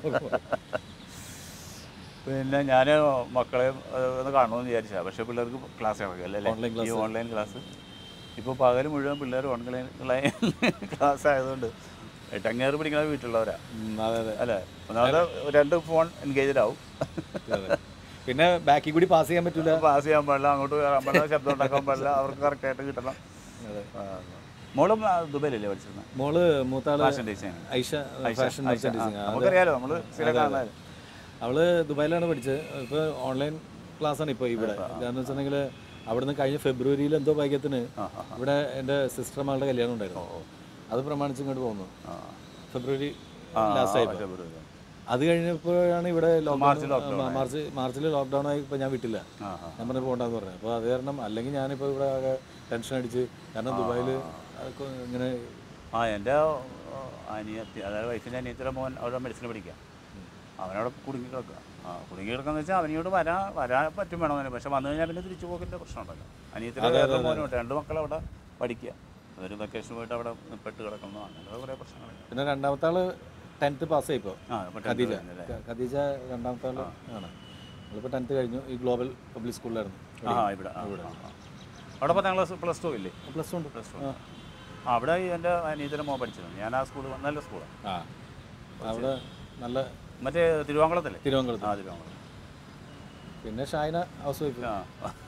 Speaker 1: പിന്നെ ഞാൻ മക്കളെ ഏഹ്, ഒന്ന് കാണണമെന്ന് വിചാരിച്ചാൽ പക്ഷേ പിള്ളേർക്ക് ക്ലാസ് ഇറങ്ങില്ല
Speaker 2: Online
Speaker 1: അല്ലേ
Speaker 2: class.
Speaker 1: ഈ ഓൺലൈൻ ക്ലാസ് ഇപ്പോൾ പകൽ മുഴുവൻ പിള്ളേർ ഓൺലൈൻ ക്ലാസ് ആയതുകൊണ്ട് എട്ടങ്ങേറ് പിടിക്കുന്ന വീട്ടിലുള്ളവരാ
Speaker 2: ഉം, അതെ അതെ
Speaker 1: അല്ലേ ഒന്നാമത് രണ്ട് ഫോൺ എൻഗേജഡ് ആവും
Speaker 2: അതെ പിന്നെ ബാക്കിൽ കൂടി പാസ് ചെയ്യാൻ പറ്റില്ല
Speaker 1: പാസ് ചെയ്യാൻ പാടില്ല അങ്ങോട്ട് കയറാൻ പാടില്ല ശബ്ദം ഉണ്ടാക്കാൻ പാടില്ല അവർക്ക് കറക്റ്റായിട്ട് കിട്ടണം
Speaker 2: അതെ
Speaker 1: ആ, മോളും ആ, ദുബൈയിലല്ലേ പഠിച്ചിരുന്നത്
Speaker 2: മോള് മൂത്താള്
Speaker 1: fashion design
Speaker 2: Aisha fashion merchandising
Speaker 1: നമുക്കറിയാലോ നമ്മൾ സ്ഥിരം കാണാൻ
Speaker 2: അവള് ദുബായിലാണ് പഠിച്ചത് ഇപ്പോൾ ഓൺലൈൻ ക്ലാസ് ആണ് ഇപ്പോൾ ഇവിടെ കാരണം വെച്ചിട്ടുണ്ടെങ്കിൽ അവിടുന്ന് കഴിഞ്ഞ ഫെബ്രുവരിയിൽ എന്തോ ഭാഗ്യത്തിന് ഇവിടെ എൻ്റെ സിസ്റ്റർ മകളുടെ കല്യാണം ഉണ്ടായിരുന്നു അത് പ്രമാണിച്ച് ഇങ്ങോട്ട് പോകുന്നു ഫെബ്രുവരി ലാസ്റ്റ് ആയപ്പോൾ അത് കഴിഞ്ഞപ്പോഴാണ് ഇവിടെ ലോക്ക്ഡൗൺ മാർച്ച് മാർച്ചിൽ ലോക്ക്ഡൗൺ ആയി ഇപ്പോൾ ഞാൻ വിട്ടില്ല
Speaker 1: ആ
Speaker 2: ഞാൻ പറഞ്ഞു പോകണ്ടെന്ന് പറഞ്ഞു അപ്പോൾ അത് കാരണം അല്ലെങ്കിൽ ഞാനിപ്പോൾ ഇവിടെ ആകെ ടെൻഷൻ അടിച്ച് കാരണം ദുബായിൽ ഇങ്ങനെ
Speaker 1: ആ എൻ്റെ അനിയത്തി അതായത് വൈഫിൻ്റെ അനിയത്തിയുടെ മോൻ അവിടെ മെഡിസിൻ പഠിക്കാം അവനവിടെ കുടുങ്ങി കിടക്കുക ആ കുടുങ്ങി കിടക്കാന്ന് വെച്ചാൽ അവനിയോട് വരാൻ വരാൻ പറ്റും വേണമെന്നില്ല പക്ഷെ വന്നു കഴിഞ്ഞാൽ പിന്നെ തിരിച്ചു പോക്കിൻ്റെ പ്രശ്നമുണ്ടല്ലോ അനിയത്തിൻ്റെ വേറെ മോനുണ്ട് രണ്ട് മക്കൾ അവിടെ പഠിക്കുക അവർ വെക്കേഷൻ പോയിട്ട് അവിടെ പെട്ട് കിടക്കുന്നു അങ്ങനത്തെ കുറേ പ്രശ്നങ്ങൾ
Speaker 2: പിന്നെ രണ്ടാമത്തെ ആള് ടെൻത്ത് പാസ്സായി ഇപ്പോൾ
Speaker 1: ആ പെട്ടെന്ന്
Speaker 2: ഖദീജ
Speaker 1: വരുന്നില്ലേ?
Speaker 2: ഖ- ഖദീജ രണ്ടാമത്തെ ആള് ആണ് നമ്മളിപ്പോൾ ടെൻത്ത് കഴിഞ്ഞു ഈ ഗ്ലോബൽ പബ്ലിക് സ്കൂളിലായിരുന്നു
Speaker 1: ആ ഇവിടെ ആ, ആ, ആ. അവിടെ പത്താം ക്ലാസ് പ്ലസ് ടു ഇല്ലേ
Speaker 2: പ്ലസ് ടു ഉണ്ട്
Speaker 1: പ്ലസ് ടു ആ അവിടെ എൻ്റെ അനിയത്തിൻ്റെ മോൻ പഠിച്ചത് ഞാൻ ആ സ്കൂൾ നല്ല സ്കൂളാണ്
Speaker 2: ആ അവിടെ നല്ല
Speaker 1: മറ്റേ തിരുവാങ്കുളത്തല്ലേ
Speaker 2: തിരുവനന്തപുരത്ത്
Speaker 1: ആ തിരുവാങ്കുളം
Speaker 2: പിന്നെ ഷായന ഹൗസ് വൈഫ്
Speaker 1: ആ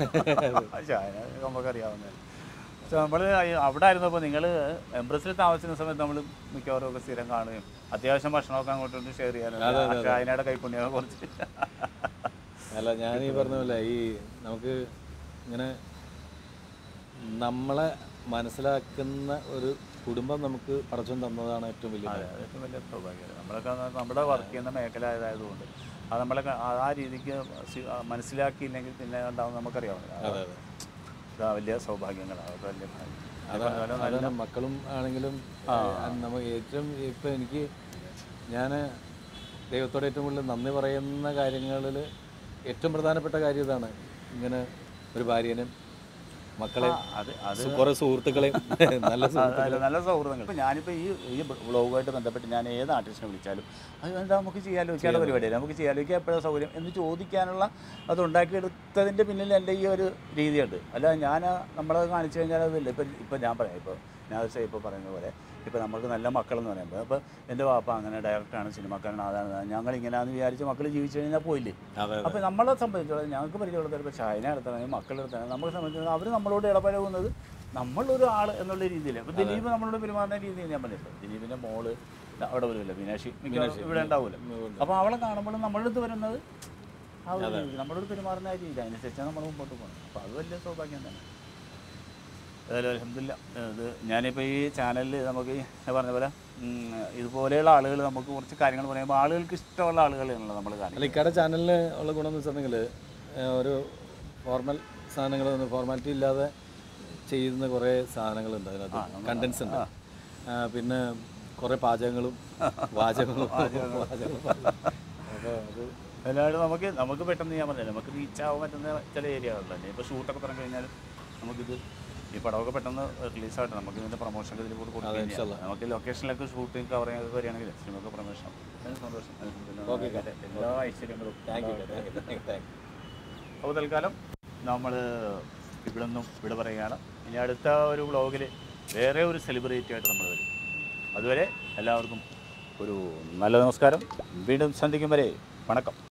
Speaker 1: ചായ നമുക്കറിയാവുന്ന പക്ഷെ നമ്മൾ അവിടെ ആയിരുന്നപ്പോൾ നിങ്ങൾ എംപ്രസിൽ താമസിക്കുന്ന സമയത്ത് നമ്മൾ മിക്കവാറും ഒക്കെ സ്ഥിരം കാണുകയും അത്യാവശ്യം ഭക്ഷണമൊക്കെ അങ്ങോട്ടൊന്ന് ഷെയർ ചെയ്യാനും ചായനയുടെ കൈപ്പുണ്യമൊക്കെ കുറച്ച്
Speaker 2: അല്ല ഞാൻ ഈ പറഞ്ഞ പോലെ ഈ നമുക്ക് ഇങ്ങനെ നമ്മളെ മനസ്സിലാക്കുന്ന ഒരു കുടുംബം നമുക്ക് പടച്ചോൻ തന്നതാണ് ഏറ്റവും വലിയ
Speaker 1: അതെ അത് ഏറ്റവും വലിയ സൗഭാഗ്യം നമ്മളൊക്കെ അത് നമ്മുടെ വർക്ക് ചെയ്യുന്ന മേഖല ആയതുകൊണ്ട് അത് നമ്മളെ ക- ആ രീതിക്ക് സി- ആ മനസ്സിലാക്കിയില്ലെങ്കിൽ പിന്നെ ഉണ്ടാവും നമുക്കറിയാവുന്നത്
Speaker 2: അതെ അതെ
Speaker 1: അത് വലിയ സൗഭാഗ്യങ്ങളാണ് അതൊക്കെ വലിയ ഭാഗ്യം.
Speaker 2: അതാണ് അതാണ് മക്കളും ആണെങ്കിലും നമ്മൾ ഏറ്റവും ഇപ്പം എനിക്ക് ഞാൻ ദൈവത്തോട് ഏറ്റവും കൂടുതൽ നന്ദി പറയുന്ന കാര്യങ്ങളിൽ ഏറ്റവും പ്രധാനപ്പെട്ട കാര്യം ഇതാണ് ഇങ്ങനെ ഒരു ഭാര്യനും മക്കളെ
Speaker 1: അത് അത്
Speaker 2: കുറേ സുഹൃത്തുക്കളെയും നല്ല സുഹൃത്തുക്കളെ
Speaker 1: അല്ല, നല്ല സൗഹൃദങ്ങൾ ഇപ്പം ഞാനിപ്പോൾ ഈ ഈ വ്ളോഗുമായിട്ട് ബന്ധപ്പെട്ട് ഞാൻ ഏത് ആർട്ടിസ്റ്റിനെ വിളിച്ചാലും അത് എന്താ നമുക്ക് ചെയ്യാലോ ചെയ്യാനുള്ള പരിപാടിയല്ല നമുക്ക് ചെയ്യാലോ എപ്പോഴാണ് സൗകര്യം എന്ന് ചോദിക്കാനുള്ള അത് ഉണ്ടാക്കിയെടുത്തതിൻ്റെ പിന്നിൽ എൻ്റെ ഈ ഒരു രീതിയുണ്ട് അല്ല ഞാൻ നമ്മളത് കാണിച്ചു കഴിഞ്ഞാൽ അതില്ല ഇപ്പം ഇപ്പം ഞാൻ പറയാം ഇപ്പോൾ ഞാൻ ഇപ്പോൾ പറയുന്ന പോലെ ഇപ്പോൾ നമ്മൾക്ക് നല്ല മക്കളെന്ന് പറയുമ്പോൾ അപ്പോൾ എൻ്റെ വാപ്പ അങ്ങനെ ഡയറക്റ്റാണ് സിനിമാക്കാരൻ അതാണ് ഇതാണ്. ഞങ്ങൾ ഇങ്ങനെയാണെന്ന് വിചാരിച്ച് മക്കൾ ജീവിച്ചു കഴിഞ്ഞാൽ പോയില്ലേ
Speaker 2: അതെ
Speaker 1: അപ്പോൾ നമ്മളെ സംബന്ധിച്ചിടത്തോളം ഞങ്ങൾക്ക് പരിചയമുള്ളത് ഇപ്പോൾ ചൈന എടുത്താണെങ്കിൽ മക്കളെടുത്താണെങ്കിൽ നമ്മളെ സംബന്ധിച്ചിടത്തോളം അവർ നമ്മളോട് ഇടപഴകുന്നത് നമ്മളൊരു ആൾ എന്നുള്ള രീതിയിൽ അപ്പോൾ ദിലീപ് നമ്മളോട് പെരുമാറുന്ന രീതിയിൽ ഞാൻ പറഞ്ഞിട്ടുണ്ട് ദിലീപിൻ്റെ മോള് അവിടെ വരുമല്ലോ മീനാക്ഷി മിക്കവാറും ഇവിടെ ഉണ്ടാവില്ല അപ്പോൾ അവളെ കാണുമ്പോൾ നമ്മളുടെ അടുത്ത് വരുന്നത് ആ ഒരു രീതി, നമ്മളോട് പെരുമാറുന്ന ആ രീതി അതിനനുസരിച്ചാണ് നമ്മൾ മുമ്പോട്ട് പോകുന്നത് അപ്പോൾ അത് വലിയ സൗഭാഗ്യം തന്നെ ഏതായാലും അലഹമില്ല ഇത് ഞാനിപ്പോൾ ഈ ചാനലിൽ നമുക്ക് ഈ ഞാൻ പറഞ്ഞ പോലെ ഉം, ഇതുപോലെയുള്ള ആളുകൾ നമുക്ക് കുറച്ച് കാര്യങ്ങൾ പറയുമ്പോൾ ആളുകൾക്ക് ഇഷ്ടമുള്ള ആളുകളാണല്ലോ നമ്മൾ
Speaker 2: അല്ല
Speaker 1: കാണിക്കുന്നത്
Speaker 2: ഇക്കടെ ചാനലിന് ഉള്ള ഗുണം എന്ന് വെച്ചിട്ടുണ്ടെങ്കിൽ ഒരു ഫോർമൽ സാധനങ്ങൾ ഫോർമാലിറ്റി ഇല്ലാതെ ചെയ്യുന്ന കുറേ സാധനങ്ങളുണ്ട് അതിനകത്ത് കണ്ടൻസ് ഉണ്ട് ആ, പിന്നെ കുറേ പാചകങ്ങളും വാചകങ്ങളും വാചകങ്ങളും അപ്പോൾ അത്
Speaker 1: അല്ലാണ്ട് നമുക്ക് നമുക്ക് പെട്ടെന്ന് ഞാൻ പറഞ്ഞില്ല നമുക്ക് റീച്ച് ആവാൻ പറ്റുന്ന ചില ഏരിയകളല്ലേ ഇപ്പോൾ ഷൂട്ടൊക്കെ തുടങ്ങി കഴിഞ്ഞാൽ നമുക്കിത് ഈ പടമൊക്കെ പെട്ടെന്ന് റിലീസായിട്ട് നമുക്ക് ഇതിൻ്റെ പ്രൊമോഷൻ ഇതിൽ കൂടെ കൊടുക്കുകയും ചെയ്യാം. നമുക്ക് ലൊക്കേഷനിലൊക്കെ ഷൂട്ടിങ് കവർ ചെയ്യാനൊക്കെ വരികയാണെങ്കിൽ സിനിമക്ക് പ്രൊമോഷൻ സന്തോഷം അൽഹംദുലില്ലാ. എല്ലാ ഐശ്വര്യങ്ങളും
Speaker 2: thank you thank you thank you thank you
Speaker 1: അപ്പോൾ തൽക്കാലം നമ്മൾ ഇവിടെ നിന്നും ഇവിടെ പറയുകയാണ് ഇനി അടുത്ത ഒരു വ്ളോഗിൽ വേറെ ഒരു സെലിബ്രിറ്റി ആയിട്ട് നമ്മൾ വരും അതുവരെ എല്ലാവർക്കും ഒരു നല്ല നമസ്കാരം വീണ്ടും സന്ധിക്കും വരെ വണക്കം